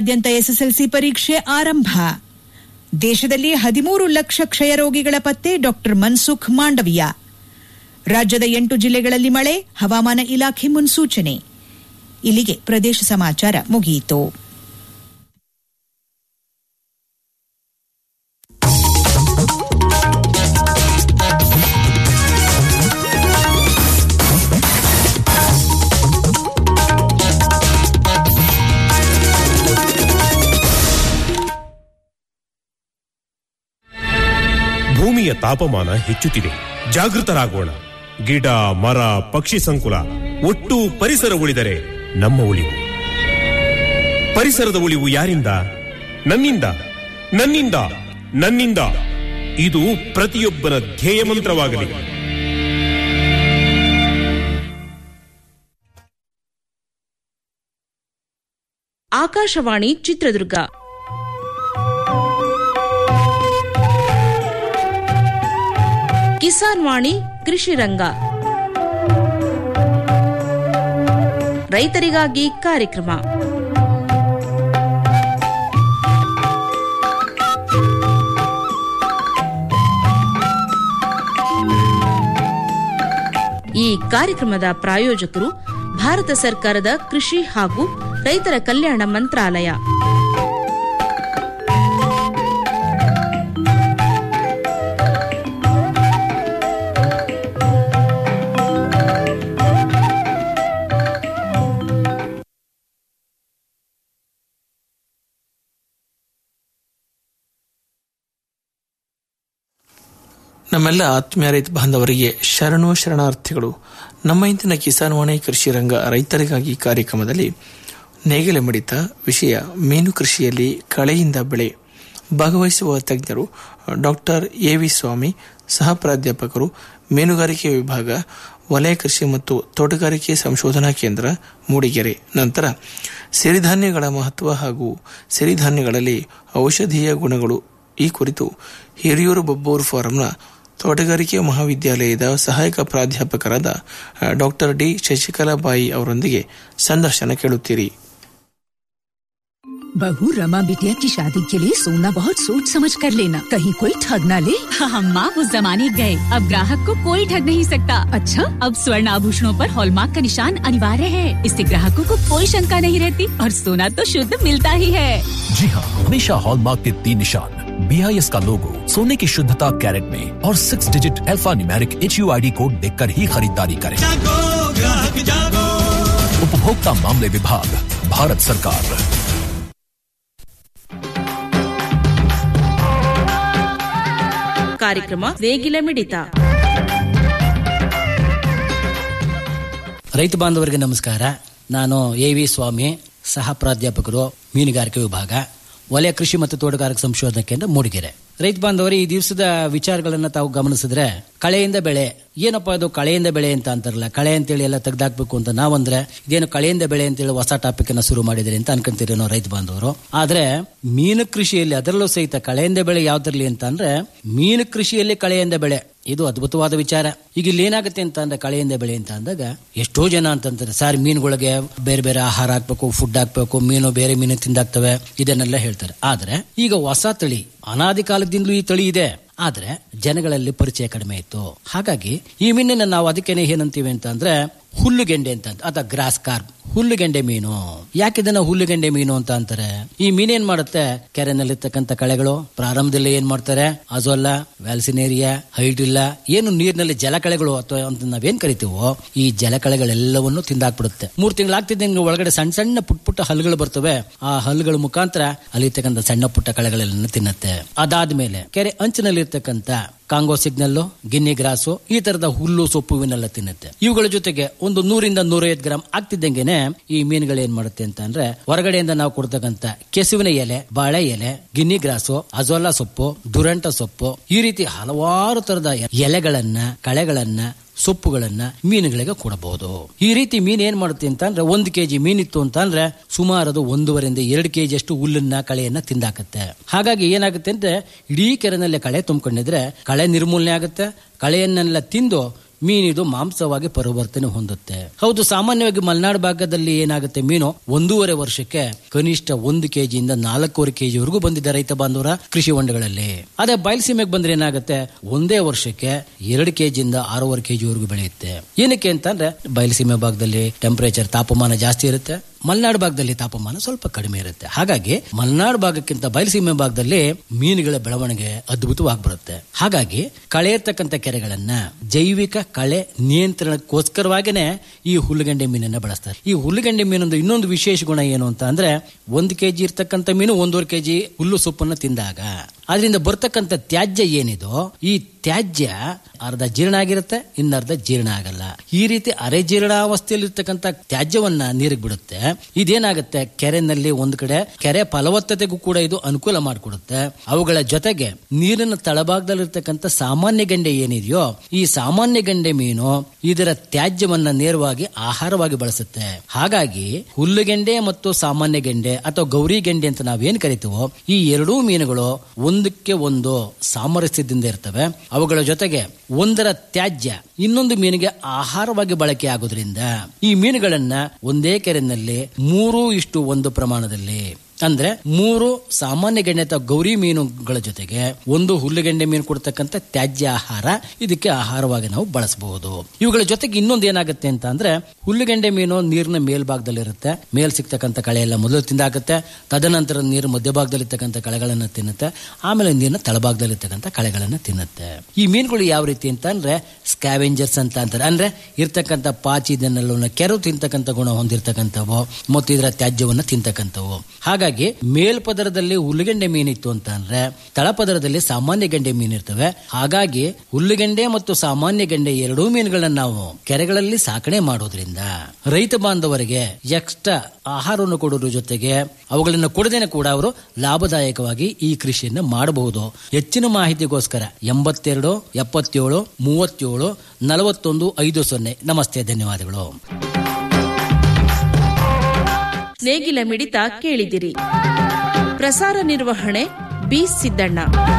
ರಾಜ್ಯಾದ್ಯಂತ ಎಸ್ಎಸ್ಎಲ್ಸಿ ಪರೀಕ್ಷೆ ಆರಂಭ ದೇಶದಲ್ಲಿ ಹದಿಮೂರು ಲಕ್ಷ ಕ್ಷಯರೋಗಿಗಳ ಪತ್ತೆ ಡಾಕ್ಟರ್ ಮನ್ಸುಖ್ ಮಾಂಡವಿಯಾ ರಾಜ್ಯದ ಎಂಟು ಜಿಲ್ಲೆಗಳಲ್ಲಿ ಮಳೆ ಹವಾಮಾನ ಇಲಾಖೆ ಮುನ್ಸೂಚನೆ ಇಲ್ಲಿಗೆ ಪ್ರದೇಶ ಸಮಾಚಾರ ಮುಗಿಯಿತು ಭೂಮಿಯ ತಾಪಮಾನ ಹೆಚ್ಚುತ್ತಿದೆ ಜಾಗೃತರಾಗೋಣ ಗಿಡ ಮರ ಪಕ್ಷಿ ಸಂಕುಲ ಒಟ್ಟು ಪರಿಸರ ಉಳಿದರೆ ನಮ್ಮ ಉಳಿವು ಪರಿಸರದ ಉಳಿವು ಯಾರಿಂದ ನನ್ನಿಂದ ನನ್ನಿಂದ ನನ್ನಿಂದ ಇದು ಪ್ರತಿಯೊಬ್ಬನ ಧ್ಯೇಯ ಮಂತ್ರವಾಗಲಿ ಆಕಾಶವಾಣಿ ಚಿತ್ರದುರ್ಗ ಕಿಸಾನ್ ವಾಣಿ ಕೃಷಿ ರಂಗ ರೈತರಿಗಾಗಿ ಕಾರ್ಯಕ್ರಮ ಈ ಕಾರ್ಯಕ್ರಮದ ಪ್ರಾಯೋಜಕರು ಭಾರತ ಸರ್ಕಾರದ ಕೃಷಿ ಹಾಗೂ ರೈತರ ಕಲ್ಯಾಣ ಮಂತ್ರಾಲಯ ನಮ್ಮೆಲ್ಲ ಆತ್ಮೀಯ ರೈತ ಬಾಂಧವರಿಗೆ ಶರಣು ಶರಣಾರ್ಥಿಗಳು ನಮ್ಮ ಇಂದಿನ ಕಿಸಾನ್ ವಾಣಿ ಕೃಷಿ ರಂಗ ರೈತರಿಗಾಗಿ ಕಾರ್ಯಕ್ರಮದಲ್ಲಿ ನೇಗಿಲೆ ಮಿಡಿತ ವಿಷಯ ಮೀನು ಕೃಷಿಯಲ್ಲಿ ಕಳೆಯಿಂದ ಬೆಳೆ ಭಾಗವಹಿಸುವ ತಜ್ಞರು ಡಾಕ್ಟರ್ ಎ ವಿ ಸ್ವಾಮಿ ಸಹ ಪ್ರಾಧ್ಯಾಪಕರು ಮೀನುಗಾರಿಕೆ ವಿಭಾಗ ವಲಯ ಕೃಷಿ ಮತ್ತು ತೋಟಗಾರಿಕೆ ಸಂಶೋಧನಾ ಕೇಂದ್ರ ಮೂಡಿಗೆರೆ ನಂತರ ಸಿರಿಧಾನ್ಯಗಳ ಮಹತ್ವ ಹಾಗೂ ಸಿರಿಧಾನ್ಯಗಳಲ್ಲಿ ಔಷಧೀಯ ಗುಣಗಳು ಈ ಕುರಿತು ಹಿರಿಯೂರು ಬಬ್ಬೂರು ಫಾರಂನ ತೋಟಗಾರಿಕೆ ಮಹಾವಿದ್ಯಾಲಯದ ಸಹಾಯಕ ಪ್ರಾಧ್ಯಾಪಕರಾದ ಡಾಕ್ಟರ್ ಡಿ ಶಶಿಕಲಾ ಬಾಯಿ ಅವರೊಂದಿಗೆ ಸಂದರ್ಶನ ಕೇಳುತ್ತೀರಿ बहू रमा बिटिया की शादी के लिए सोना बहुत सोच समझ कर लेना कहीं कोई ठग ना ले हम माँ उस जमाने गए अब ग्राहक को कोई ठग नहीं सकता अच्छा अब स्वर्ण आभूषणों पर हॉलमार्क का निशान अनिवार्य है इससे ग्राहकों को कोई शंका नहीं रहती और सोना तो शुद्ध मिलता ही है जी हाँ हमेशा हॉलमार्क के तीन निशान बी आई एस का लोगो सोने की शुद्धता कैरेट में और six digit alpha numeric H U I D code देख कर ही खरीदारी करें उपभोक्ता मामले विभाग भारत सरकार ಕಾರ್ಯಕ್ರಮ ನೇಗಿಲ ಮಿಡಿತ ರೈತ ಬಾಂಧವರಿಗೆ ನಮಸ್ಕಾರ ನಾನು ಎ ವಿ ಸ್ವಾಮಿ ಸಹ ಪ್ರಾಧ್ಯಾಪಕರು ಮೀನುಗಾರಿಕೆ ವಿಭಾಗ ವಲಯ ಕೃಷಿ ಮತ್ತು ತೋಟಗಾರಿಕೆ ಸಂಶೋಧನಾ ಕೇಂದ್ರ ಮೂಡಿಗೆರೆ ರೈತ ಬಾಂಧವರು ಈ ದಿವಸದ ವಿಚಾರಗಳನ್ನ ತಾವು ಗಮನಿಸಿದ್ರೆ ಕಳೆಯಿಂದ ಬೆಳೆ ಏನಪ್ಪಾ ಅದು ಕಳೆಯಿಂದ ಬೆಳೆ ಅಂತ ಅಂತಾರಲ್ಲ ಕಳೆ ಅಂತೇಳಿ ಎಲ್ಲ ತೆಗ್ದಾಕ್ಬೇಕು ಅಂತ ನಾವಂದ್ರೆ ಇದೇನು ಕಳೆಯಿಂದ ಬೆಳೆ ಅಂತೇಳಿ ಹೊಸ ಟಾಪಿಕ್ ಅನ್ನ ಶುರು ಮಾಡಿದ್ರಿ ಅಂತ ಅನ್ಕೊಂತೀರಿ ನಾವು ರೈತ ಬಾಂಧವರು ಆದ್ರೆ ಮೀನು ಕೃಷಿಯಲ್ಲಿ ಅದರಲ್ಲೂ ಸಹಿತ ಕಳೆಯಿಂದ ಬೆಳೆ ಯಾವ್ದ್ರಲ್ಲಿ ಅಂತ ಅಂದ್ರೆ ಮೀನು ಕೃಷಿಯಲ್ಲಿ ಕಳೆಯಿಂದ ಬೆಳೆ ಇದು ಅದ್ಭುತವಾದ ವಿಚಾರ ಈಗ ಇಲ್ಲಿ ಏನಾಗುತ್ತೆ ಅಂತ ಅಂದ್ರೆ ಕಳೆಯಿಂದ ಬೆಳೆ ಅಂತ ಅಂದಾಗ ಎಷ್ಟೋ ಜನ ಅಂತಂತಾರೆ ಸರ್ ಮೀನುಗಳಿಗೆ ಬೇರೆ ಬೇರೆ ಆಹಾರ ಹಾಕ್ಬೇಕು ಫುಡ್ ಹಾಕ್ಬೇಕು ಮೀನು ಬೇರೆ ಮೀನು ತಿಂದಾಕ್ತವೆ ಇದನ್ನೆಲ್ಲ ಹೇಳ್ತಾರೆ ಆದ್ರೆ ಈಗ ಹೊಸ ತಳಿ ಅನಾದಿ ಕಾಲದಿಂದಲೂ ಈ ತಳಿ ಇದೆ ಆದ್ರೆ ಜನಗಳಲ್ಲಿ ಪರಿಚಯ ಕಡಿಮೆ ಇತ್ತು ಹಾಗಾಗಿ ಈ ಮೀನಿನ ನಾವು ಅದಕ್ಕೇನೆ ಏನಂತೀವಿ ಅಂತ ಅಂದ್ರೆ ಹುಲ್ಲುಗೆಂಡೆ ಅಂತ ಅಥವಾ ಗ್ರಾಸ್ ಕಾರ್ಪ್ ಹುಲ್ಲುಗೆಂಡೆ ಮೀನು ಯಾಕೆ ಇದನ್ನ ಹುಲ್ಲುಗೆಂಡೆ ಮೀನು ಅಂತ ಅಂತಾರೆ ಈ ಮೀನ್ ಏನ್ ಮಾಡುತ್ತೆ ಕೆರೆನಲ್ಲಿರ್ತಕ್ಕಂಥ ಕಳೆಗಳು ಪ್ರಾರಂಭದಲ್ಲಿ ಏನ್ ಮಾಡ್ತಾರೆ ಅಜೋಲ್ಲ ವ್ಯಾಲ್ಸಿನೇರಿಯಾ ಹೈಡ್ರಿಲ್ಲ ಏನು ನೀರಿನಲ್ಲಿ ಜಲಕಳೆಗಳು ಅಥವಾ ಅಂತ ನಾವೇನ್ ಕರಿತೀವೋ ಈ ಜಲಕಳೆಗಳೆಲ್ಲವನ್ನು ತಿಂದಾಕ್ಬಿಡುತ್ತೆ ಮೂರ್ ತಿಂಗಳಾಗ್ತಿದ್ದಂಗೆ ಒಳಗಡೆ ಸಣ್ಣ ಸಣ್ಣ ಪುಟ್ಟ ಪುಟ್ಟ ಹಲ್ಲುಗಳು ಬರ್ತವೆ ಆ ಹಲ್ಲುಗಳ ಮುಖಾಂತರ ಅಲ್ಲಿರ್ತಕ್ಕಂಥ ಸಣ್ಣ ಪುಟ್ಟ ಕಳೆಗಳೆಲ್ಲ ತಿನ್ನತ್ತೆ ಅದಾದ್ಮೇಲೆ ಕೆರೆ ಅಂಚಿನಲ್ಲಿರ್ತಕ್ಕಂಥ ಕಾಂಗೋ ಸಿಗ್ನಲ್ಲು ಗಿನ್ನಿ ಗ್ರಾಸು ಈ ತರದ ಹುಲ್ಲು ಸೊಪ್ಪು ಇವನ್ನೆಲ್ಲ ತಿನ್ನುತ್ತೆ ಇವುಗಳ ಜೊತೆಗೆ ಒಂದು ನೂರಿಂದ ನೂರೈವತ್ತು ಗ್ರಾಮ್ ಆಗ್ತಿದ್ದಂಗೆನೆ ಈ ಮೀನುಗಳು ಏನ್ ಮಾಡುತ್ತೆ ಅಂತ ಅಂದ್ರೆ ಹೊರಗಡೆಯಿಂದ ನಾವು ಕೊಡ್ತಕ್ಕಂತ ಕೆಸುವಿನ ಎಲೆ ಬಾಳೆ ಎಲೆ ಗಿನ್ನಿ ಗ್ರಾಸು ಅಜೋಲಾ ಸೊಪ್ಪು ದುರಂಟ ಸೊಪ್ಪು ಈ ರೀತಿ ಹಲವಾರು ತರದ ಎಲೆಗಳನ್ನ ಕಳೆಗಳನ್ನ ಸೊಪ್ಪುಗಳನ್ನ ಮೀನುಗಳಿಗೆ ಕೊಡಬಹುದು ಈ ರೀತಿ ಮೀನು ಏನ್ ಮಾಡುತ್ತೆ ಅಂತ ಅಂದ್ರೆ ಒಂದು ಕೆಜಿ ಮೀನಿತ್ತು ಅಂತ ಅಂದ್ರೆ ಸುಮಾರು ಅದು ಒಂದೂವರೆಯಿಂದ ಎರಡು ಕೆಜಿ ಅಷ್ಟು ಹುಲ್ಲನ್ನ ಕಳೆಯನ್ನ ತಿಂದಾಕತ್ತೆ ಹಾಗಾಗಿ ಏನಾಗುತ್ತೆ ಅಂದ್ರೆ ಇಡೀ ಕೆರೆನಲ್ಲಿ ಕಳೆ ತುಂಬಿಕೊಂಡಿದ್ರೆ ಕಳೆ ನಿರ್ಮೂಲನೆ ಆಗುತ್ತೆ ಕಳೆಯನ್ನೆಲ್ಲ ತಿಂದು ಮೀನಿದು ಮಾಂಸವಾಗಿ ಪರಿವರ್ತನೆ ಹೊಂದುತ್ತೆ ಹೌದು ಸಾಮಾನ್ಯವಾಗಿ ಮಲೆನಾಡು ಭಾಗದಲ್ಲಿ ಏನಾಗುತ್ತೆ ಮೀನು ಒಂದೂವರೆ ವರ್ಷಕ್ಕೆ ಕನಿಷ್ಠ ಒಂದು ಕೆಜಿಯಿಂದ ನಾಲ್ಕೂವರೆ ಕೆಜಿವರೆಗೂ ಬಂದಿದೆ ರೈತ ಬಾಂಧವರ ಕೃಷಿ ಹೊಂಡಗಳಲ್ಲಿ ಅದೇ ಬಯಲುಸೀಮೆಗೆ ಬಂದ್ರೆ ಏನಾಗುತ್ತೆ ಒಂದೇ ವರ್ಷಕ್ಕೆ ಎರಡು ಕೆಜಿಯಿಂದ ಆರೂವರೆ ಕೆಜಿವರೆಗೂ ಬೆಳೆಯುತ್ತೆ ಏನಕ್ಕೆ ಅಂತಂದ್ರೆ ಬಯಲುಸೀಮೆ ಭಾಗದಲ್ಲಿ ಟೆಂಪರೇಚರ್ ತಾಪಮಾನ ಜಾಸ್ತಿ ಇರುತ್ತೆ ಮಲೆನಾಡು ಭಾಗದಲ್ಲಿ ತಾಪಮಾನ ಸ್ವಲ್ಪ ಕಡಿಮೆ ಇರುತ್ತೆ ಹಾಗಾಗಿ ಮಲೆನಾಡು ಭಾಗಕ್ಕಿಂತ ಬಯಲುಸೀಮೆ ಭಾಗದಲ್ಲಿ ಮೀನುಗಳ ಬೆಳವಣಿಗೆ ಅದ್ಭುತವಾಗಿ ಬರುತ್ತೆ ಹಾಗಾಗಿ ಕಳೆ ಇರ್ತಕ್ಕಂಥ ಕೆರೆಗಳನ್ನ ಜೈವಿಕ ಕಳೆ ನಿಯಂತ್ರಣಕ್ಕೋಸ್ಕರವಾಗಿನೇ ಈ ಹುಲ್ಲುಗಂಡೆ ಮೀನನ್ನ ಬಳಸ್ತಾರೆ ಈ ಹುಲ್ಲುಗಂಡೆ ಮೀನೊಂದು ಇನ್ನೊಂದು ವಿಶೇಷ ಗುಣ ಏನು ಅಂತ ಅಂದ್ರೆ ಒಂದು ಕೆಜಿ ಇರ್ತಕ್ಕಂಥ ಮೀನು ಒಂದೂವರೆ ಕೆಜಿ ಹುಲ್ಲು ಸೊಪ್ಪನ್ನು ತಿಂದಾಗ ಅದರಿಂದ ಬರ್ತಕ್ಕಂಥ ತ್ಯಾಜ್ಯ ಏನಿದೋ ಈ ತ್ಯಾಜ್ಯ ಅರ್ಧ ಜೀರ್ಣ ಆಗಿರುತ್ತೆ ಇನ್ನರ್ಧ ಜೀರ್ಣ ಆಗಲ್ಲ ಈ ರೀತಿ ಅರೆ ಜೀರ್ಣಾವಸ್ಥೆಯಲ್ಲಿ ಇರ್ತಕ್ಕಂಥ ತ್ಯಾಜ್ಯವನ್ನ ನೀರಿಗೆ ಬಿಡುತ್ತೆ ಇದೇನಾಗುತ್ತೆ ಕೆರೆನಲ್ಲಿ ಒಂದು ಕಡೆ ಕೆರೆ ಫಲವತ್ತತೆಗೂ ಕೂಡ ಇದು ಅನುಕೂಲ ಮಾಡಿಕೊಡುತ್ತೆ ಅವುಗಳ ಜೊತೆಗೆ ನೀರಿನ ತಳಭಾಗದಲ್ಲಿರ್ತಕ್ಕಂಥ ಸಾಮಾನ್ಯ ಗಂಡೆ ಏನಿದೆಯೋ ಈ ಸಾಮಾನ್ಯ ಗಂಡೆ ಮೀನು ಇದರ ತ್ಯಾಜ್ಯವನ್ನ ನೇರವಾಗಿ ಆಹಾರವಾಗಿ ಬಳಸುತ್ತೆ ಹಾಗಾಗಿ ಹುಲ್ಲುಗೆಂಡೆ ಮತ್ತು ಸಾಮಾನ್ಯ ಗೆಂಡೆ ಅಥವಾ ಗೌರಿ ಗೆಂಡೆ ಅಂತ ನಾವೇನ್ ಕರಿತೀವೋ ಈ ಎರಡೂ ಮೀನುಗಳು ಒಂದಕ್ಕೆ ಒಂದು ಸಾಮರಸ್ಯದಿಂದ ಇರ್ತವೆ ಅವುಗಳ ಜೊತೆಗೆ ಒಂದರ ತ್ಯಾಜ್ಯ ಇನ್ನೊಂದು ಮೀನಿಗೆ ಆಹಾರವಾಗಿ ಬಳಕೆ ಆಗೋದ್ರಿಂದ ಈ ಮೀನುಗಳನ್ನ ಒಂದೇ ಕೆರೆನಲ್ಲಿ ಮೂರು ಇಷ್ಟು ಒಂದು ಪ್ರಮಾಣದಲ್ಲಿ ಅಂದ್ರೆ ಮೂರು ಸಾಮಾನ್ಯ ಗೆಣ್ಣೆ ಅಥವಾ ಗೌರಿ ಮೀನುಗಳ ಜೊತೆಗೆ ಒಂದು ಹುಲ್ಲುಗೆಂಡೆ ಮೀನು ಕೊಡ್ತಕ್ಕಂಥ ತ್ಯಾಜ್ಯ ಆಹಾರ ಇದಕ್ಕೆ ಆಹಾರವಾಗಿ ನಾವು ಬಳಸಬಹುದು ಇವುಗಳ ಜೊತೆಗೆ ಇನ್ನೊಂದು ಏನಾಗುತ್ತೆ ಅಂತ ಅಂದ್ರೆ ಹುಲ್ಲುಗೆಂಡೆ ಮೀನು ನೀರಿನ ಮೇಲ್ಭಾಗದಲ್ಲಿರುತ್ತೆ ಮೇಲ್ ಸಿಗ್ತಕ್ಕಂಥ ಕಳೆ ಎಲ್ಲ ಮೊದಲು ತಿಂದಾಗುತ್ತೆ ತದನಂತರ ನೀರು ಮಧ್ಯಭಾಗದಲ್ಲಿರ್ತಕ್ಕಂಥ ಕಳೆಗಳನ್ನು ತಿನ್ನುತ್ತೆ ಆಮೇಲೆ ನೀರಿನ ತಳಭಾಗದಲ್ಲಿರ್ತಕ್ಕಂಥ ಕಳೆಗಳನ್ನು ತಿನ್ನುತ್ತೆ ಈ ಮೀನುಗಳು ಯಾವ ರೀತಿ ಅಂತ ಅಂದ್ರೆ ಸ್ಕ್ಯಾವೆಂಜರ್ಸ್ ಅಂತ ಅಂತಾರೆ ಅಂದ್ರೆ ಇರ್ತಕ್ಕಂಥ ಪಾಚಿ ಇದನ್ನೆಲ್ಲವನ್ನ ಕೆರು ತಿಂತಕ್ಕಂಥ ಗುಣ ಹೊಂದಿರತಕ್ಕಂಥವು ಮತ್ತು ಇದರ ತ್ಯಾಜ್ಯವನ್ನು ತಿಂತಕ್ಕಂಥವು ಹಾಗಾಗಿ ಮೇಲ್ಪದರದಲ್ಲಿ ಹುಲ್ಲುಗೆಂಡೆ ಮೀನಿತ್ತು ಅಂತ ಅಂದ್ರೆ ತಳಪದರದಲ್ಲಿ ಸಾಮಾನ್ಯ ಗೆಂಡೆ ಮೀನಿರ್ತವೆ ಹಾಗಾಗಿ ಹುಲ್ಲುಗೆಂಡೆ ಮತ್ತು ಸಾಮಾನ್ಯ ಗೆಂಡೆ ಎರಡೂ ಮೀನುಗಳನ್ನ ನಾವು ಕೆರೆಗಳಲ್ಲಿ ಸಾಕಣೆ ಮಾಡೋದ್ರಿಂದ ರೈತ ಬಾಂಧವರಿಗೆ ಎಕ್ಸ್ಟ್ರಾ ಆಹಾರವನ್ನು ಕೊಡೋದ್ರ ಜೊತೆಗೆ ಅವುಗಳನ್ನು ಕೊಡದೇನೆ ಕೂಡ ಅವರು ಲಾಭದಾಯಕವಾಗಿ ಈ ಕೃಷಿಯನ್ನ ಮಾಡಬಹುದು ಹೆಚ್ಚಿನ ಮಾಹಿತಿಗೋಸ್ಕರ ಎಂಬತ್ತೆರಡು ಎಪ್ಪತ್ತೇಳು ಮೂವತ್ತೇಳು ನಲವತ್ತೊಂದು ಐದು ಸೊನ್ನೆ ನಮಸ್ತೆ ಧನ್ಯವಾದಗಳು ನೇಗಿಲ ಮಿಡಿತ ಕೇಳಿದಿರಿ ಪ್ರಸಾರ ನಿರ್ವಹಣೆ ಬಿ ಸಿದ್ದಣ್ಣ